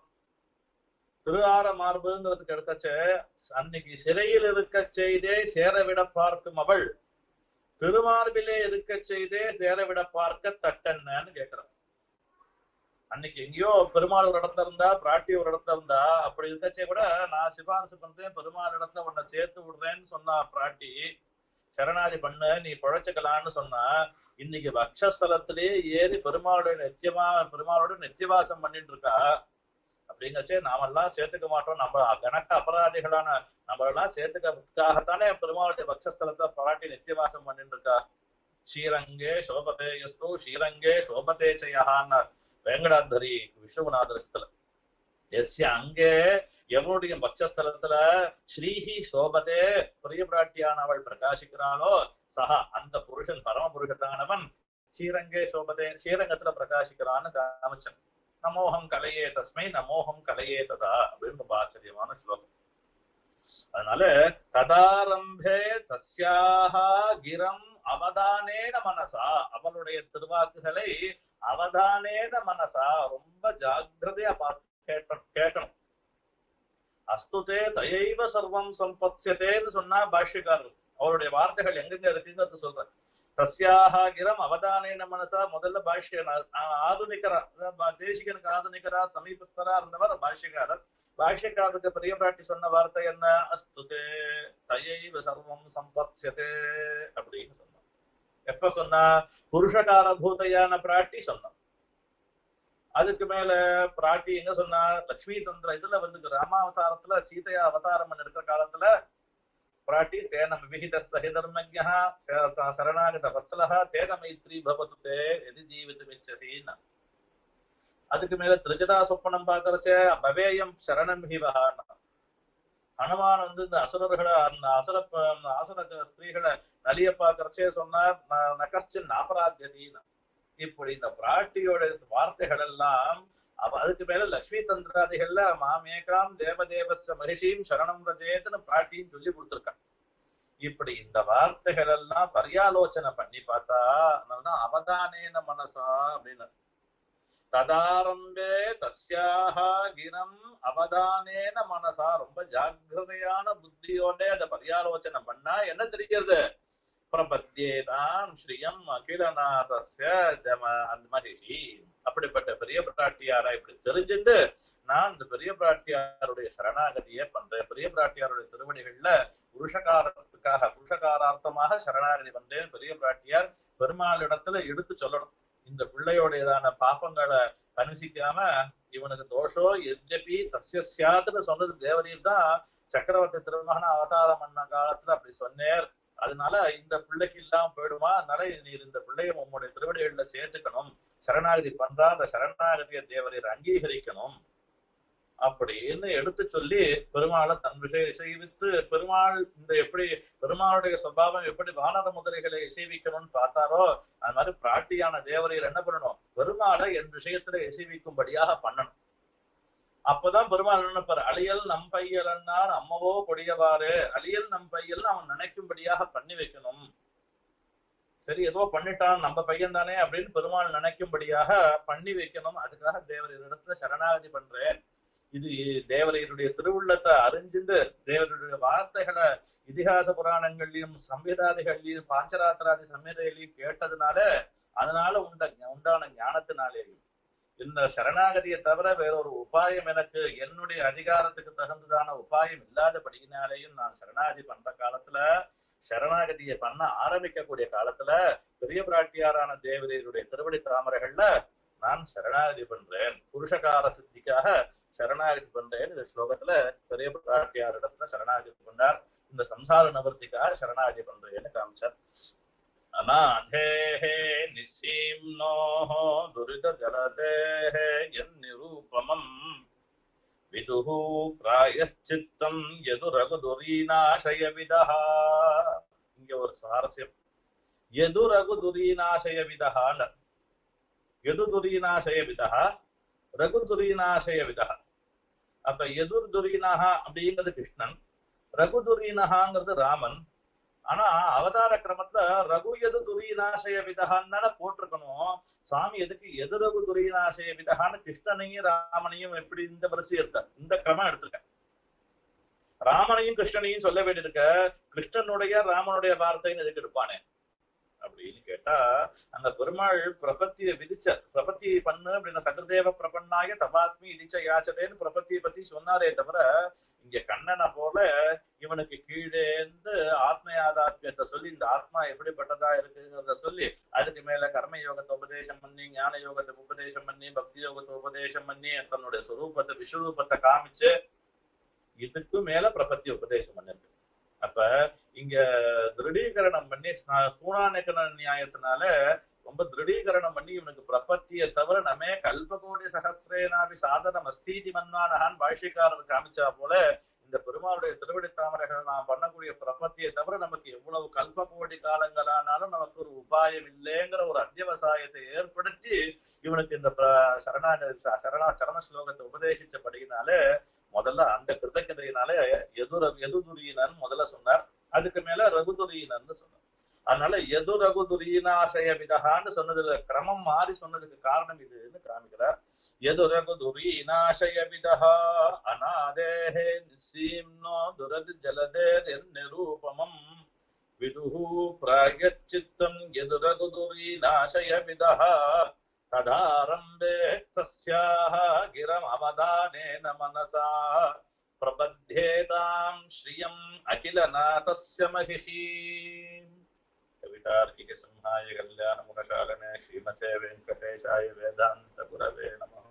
திருவார மார்புங்கிறதுக்கு எடுக்கச்சே அன்னைக்கு சிறையில் இருக்க செய்தே சேரவிட பார்க்கும் அவள் திருமார்பிலே இருக்க செய்தே சேரவிட பார்க்க தட்டன்னு கேக்குறான் அன்னைக்கு எங்கேயோ பெருமாள் ஒரு இடத்துல இருந்தா பிராட்டி ஒரு இடத்துல இருந்தா அப்படி இருக்கச்சே கூட நான் சிபாரிசு பண்றேன் பெருமாள் இடத்துல உன்னை சேர்த்து விடுறேன்னு சொன்னா பிராட்டி சரணாதி பண்ணு நீ பிழைச்சுக்கலான்னு சொன்னா இன்னைக்கு வக்ஷஸ்தலத்திலேயே ஏறி பெருமாளுடைய நித்தியமா பெருமாளோட நித்தியவாசம் பண்ணிட்டு இருக்கா அப்படிங்கச்சே நாமெல்லாம் சேர்த்துக்க மாட்டோம் நம்ம கணக்க அபராதிகளான நம்மளெல்லாம் சேர்த்துக்கிறதுக்காகத்தானே பெருமாளுடைய வக்ஷஸ்தலத்தை பிராட்டி நித்தியவாசம் பண்ணிட்டு இருக்கா ஸ்ரீரங்கே சோபதே எஸ்து ஸ்ரீரங்கே சோபதே செய்யஹான்னு வேங்கடாந்தரி விஸ்வநாதரத்துல எஸ்ய அங்கே எவனுடைய பட்சஸ்தலத்துல ஸ்ரீஹி சோபதே பிரிய பிராட்டியானவள் பிரகாசிக்கிறாளோ சஹா அந்த புருஷன் பரம புருஷத்தானவன் ஸ்ரீரங்கே சோபதே ஸ்ரீரங்கத்துல பிரகாசிக்கிறான்னு காமிச்சன் நமோகம் கலையே தஸ்மை நமோகம் கலையே ததா அப்படின்னு ரொம்ப ஆச்சரியமான ஸ்லோகம் அதனால ததாரம்பே தஸ்யாக கிரம் அவதானேன மனசா அவளுடைய திருவாக்குகளை அவதானேன மனசா ரொம்ப ஜாக்கிரதையா பார்த்து கேட்கணும் கேட்கணும் அஸ்துதே தயைவ சர்வம் சம்பத்யதேன்னு சொன்னா பாஷ்யக்காரர் அவருடைய வார்த்தைகள் எங்கெங்க இருக்குங்கிறது சொல்றேன் தஸ்யாக கிரம் அவதானேன மனசா முதல்ல பாஷ்ய ஆதுனிகரா அதாவது பா- தேசிகனுக்கு ஆதுனிகரா சமீபஸ்தரா இருந்தவர் பாஷ்யக்காரர் பாஷ்யக்காரருக்கு பெரிய பிராட்டி சொன்ன வார்த்தை என்ன அஸ்துதே தயைவ சர்வம் சம்பத்யதே அப்படின்னு சொன்னார் எப்ப சொன்னா புருஷகார பூதையான பிராட்டி சொன்னான் அதுக்கு மேல பிராட்டி எங்க சொன்னா லட்சுமி தந்திர இதுல வந்து ராமாவதாரத்துல சீதையா அவதாரம் பண்ணி இருக்கிற காலத்துல பிராட்டி தேன விவிகித சகிதர்மஜா சரணாகத வத்சலஹா தேன மைத்ரி பவத்து தே எதி ஜீவிதமிச்சசின்னு அதுக்கு மேல திரிஜடா சொப்பனம் பாக்குறச்சே பவேயம் சரணம் ஹிவஹான்னு ஹனுமான் வந்து இந்த அசுரர்களை அந்த அசுர அசுர ஸ்திரீகளை நலிய பாக்குறச்சே சொன்னார் "ந- நகஸ்டின் அபராத்தியதீன்னு இப்படி இந்த பிராட்டியோட வார்த்தைகள் எல்லாம் அவ அதுக்கு மேல லக்ஷ்மி தந்திராதிகள்ல மாமேகாம் தேவதேவஸ்ய மகிஷியும் சரணம் ரஜேத்துன்னு பிராட்டியும் சொல்லி கொடுத்திருக்கான் இப்படி இந்த வார்த்தைகள் எல்லாம் பரியாலோசனை பண்ணி பார்த்தா அதனாலதான் அவதானேன மனசா அப்படின்னு ததாரம்பே தஸ்யாக கிரம் அவதானேன மனசா ரொம்ப ஜாக்கிரதையான புத்தியோட அதை பரியாலோசனை பண்ணா என்ன தெரிகிறது பிரபத்தியேதாம் ஸ்ரீயம் அகிலநாதஸ்ய ஜம அந்த மகிஷி அப்படிப்பட்ட பெரிய பிராட்டியாரா இப்படி தெரிஞ்சுட்டு நான் இந்த பெரிய பிராட்டியாருடைய சரணாகதியை பண்றேன் பெரிய பிராட்டியாருடைய திருவடிகள்ல புருஷகாரத்துக்காக புருஷகாரார்த்தமாக சரணாகதி பண்றேன் பெரிய பிராட்டியார் பெருமாளிடத்துல எடுத்து சொல்லணும் இந்த பிள்ளையோடையதான பாப்பங்களை கணிசிக்காம இவனுக்கு தோஷோ எஜபி தஸ்ய சியாத்துன்னு சொன்னது தேவதையில் தான் சக்கரவர்த்தி திருமகன அவதாரம் பண்ண காலத்துல அப்படி சொன்னேர் அதனால இந்த பிள்ளைக்கு இல்லாம போயிடுமா அதனால நீர் இந்த பிள்ளைய உம்முடைய திருவடிகள்ல சேர்த்துக்கணும் சரணாகதி பண்றா அந்த சரணாகதிய தேவரீர் அங்கீகரிக்கணும் அப்படின்னு எடுத்து சொல்லி பெருமாளை தன் விஷயம் இசைவித்து பெருமாள் இந்த எப்படி பெருமாளுடைய சுபாவம் எப்படி வானர முதலைகளை இசைவிக்கணும்னு பார்த்தாரோ அது மாதிரி பிராட்டியான தேவரையர் என்ன பண்ணணும் பெருமாளை என் விஷயத்துல இசைவிக்கும்படியாக பண்ணணும் அப்பதான் பெருமாள் நினைப்பாரு அழியல் நம் பையலன்னார் அம்மவோ கொடியவாறு அழியல் நம் பையல் அவன் நினைக்கும்படியாக பண்ணி வைக்கணும் சரி ஏதோ பண்ணிட்டான் நம்ம பையன் தானே அப்படின்னு பெருமாள் நினைக்கும்படியாக பண்ணி வைக்கணும் அதுக்காக தேவரையர் இடத்துல சரணாகதி பண்றேன் இது தேவரையருடைய திருவுள்ளத்தை அறிஞ்சிந்து தேவருடைய வார்த்தைகளை இதிகாச புராணங்கள்லயும் சம்விதாதிகள்லயும் பாஞ்சராத்திராதி சம்மிதையிலையும் கேட்டதுனால அதனால உண்ட உண்டான ஞானத்தினாலேயும் இந்த சரணாகதியை தவிர வேறொரு உபாயம் எனக்கு என்னுடைய அதிகாரத்துக்கு தகுந்ததான உபாயம் இல்லாதபடியினாலேயும் நான் சரணாகதி பண்ற காலத்துல சரணாகதியை பண்ண ஆரம்பிக்கக்கூடிய காலத்துல பெரிய பிராட்டியாரான தேவதையருடைய திருவடி தாமரைகள்ல நான் சரணாகதி பண்றேன் புருஷகார சித்திக்காக சரணாகதி பண்றேன் இந்த ஸ்லோகத்துல பெரிய பிராட்டியார் இடத்துல சரணாகதி பண்ணார் இந்த சம்சார நிவர்த்திக்காக சரணாகதி பண்றேன்னு காமிச்சார் அநாதேஹே நிசீம்னோஹ துரித ஜலதேஹே என் நிரூபமம் விதுः பிராயச்சித்தம் எது ரகுதுரீநாசய விதः இங்க ஒரு சுவாரஸ்யம் எது ரகுதுரீநாசய விதஹான்னு எது துரீநாசய விதः ரகு துரீநாசய விதः அப்ப எதுர் துரீனஹா அப்படிங்கிறது கிருஷ்ணன் ரகு துரீனஹாங்கிறது ராமன் ஆனா அவதார கிரமத்துல ரகு எது துரீநாசய விதகான்னு தானே போட்டிருக்கணும் சுவாமி எதுக்கு எது ரகு துரீநாசய விதகான்னு கிருஷ்ணனையும் ராமனையும் எப்படி இந்த வரிசை எடுத்தார் இந்த கிரமம் எடுத்திருக்க ராமனையும் கிருஷ்ணனையும் சொல்ல வேண்டியிருக்க கிருஷ்ணனுடைய ராமனுடைய வார்த்தைன்னு எதுக்கு எடுப்பானே அப்படின்னு கேட்டா அந்த பெருமாள் பிரபத்திய விதிச்ச பிரபத்தியை பண்ணு அப்படின்னு சகதேவ பிரபன்னாய தபாஸ்மி இடிச்ச யாச்சதேன்னு பிரபத்தியை பத்தி சொன்னாரே தவிர இங்க கண்ணனை போல இவனுக்கு கீழேந்து ஆத்ம யாதாத்மியத்தை சொல்லி இந்த ஆத்மா எப்படிப்பட்டதா இருக்குங்கிறத சொல்லி அதுக்கு மேல கர்ம யோகத்தை உபதேசம் பண்ணி ஞான யோகத்தை உபதேசம் பண்ணி பக்தி யோகத்தை உபதேசம் பண்ணி தன்னுடைய சுரூபத்தை விஸ்வரூபத்தை காமிச்சு இதுக்கு மேல பிரபத்தி உபதேசம் பண்ணிருக்கு அப்ப இங்க திருடீகரணம் பண்ணி சூனாநேக்கன நியாயத்தினால ரொம்ப திருடீகரணம் பண்ணி இவனுக்கு பிரபத்தியை தவிர நமே கல்பகோடி சகசிரேனாபி சாதனம் அஸ்தீதி மன்வானகான் பாஷ்யக்காரர் காமிச்சா போல இந்த பெருமாளுடைய திருவடி தாமரைகள் நாம் பண்ணக்கூடிய பிரபத்தியை தவிர நமக்கு எவ்வளவு கல்ப கோடி காலங்களானாலும் நமக்கு ஒரு உபாயம் இல்லைங்கிற ஒரு அத்தியவசாயத்தை ஏற்படுத்தி இவனுக்கு இந்த பிர- சரணாகதி சரணா சரண ஸ்லோகத்தை உபதேசிச்சபடியினாலே முதல்ல அந்த கிருத்தகதையினால எது எதுதுரியனன் முதல்ல சொன்னார் அதுக்கு மேல ரகுதுரியனன்னு சொன்னார் அதனால எது ரகுதுரியனாசய விதகான்னு சொன்னதுல கிரமம் மாறி சொன்னதுக்கு காரணம் இதுன்னு காமிக்கிறார் எது ரகுதுரியனாசய விதஹா அநாதேஹே நிசீம்னோ துரது ஜலதேர் நிரூபமம் விதுஹு பிராயச்சித்தம் எது ரகுதுரியனாசய விதஹா तदारम्भे तस्याः गिरमवदानेन मनसा प्रबध्येताम् श्रियम् अखिलनाथस्य महिषीम् कवितार्किकसिंहाय कल्याणमुखशालने श्रीमते वेङ्कटेशाय वेदान्तगुरवे नमः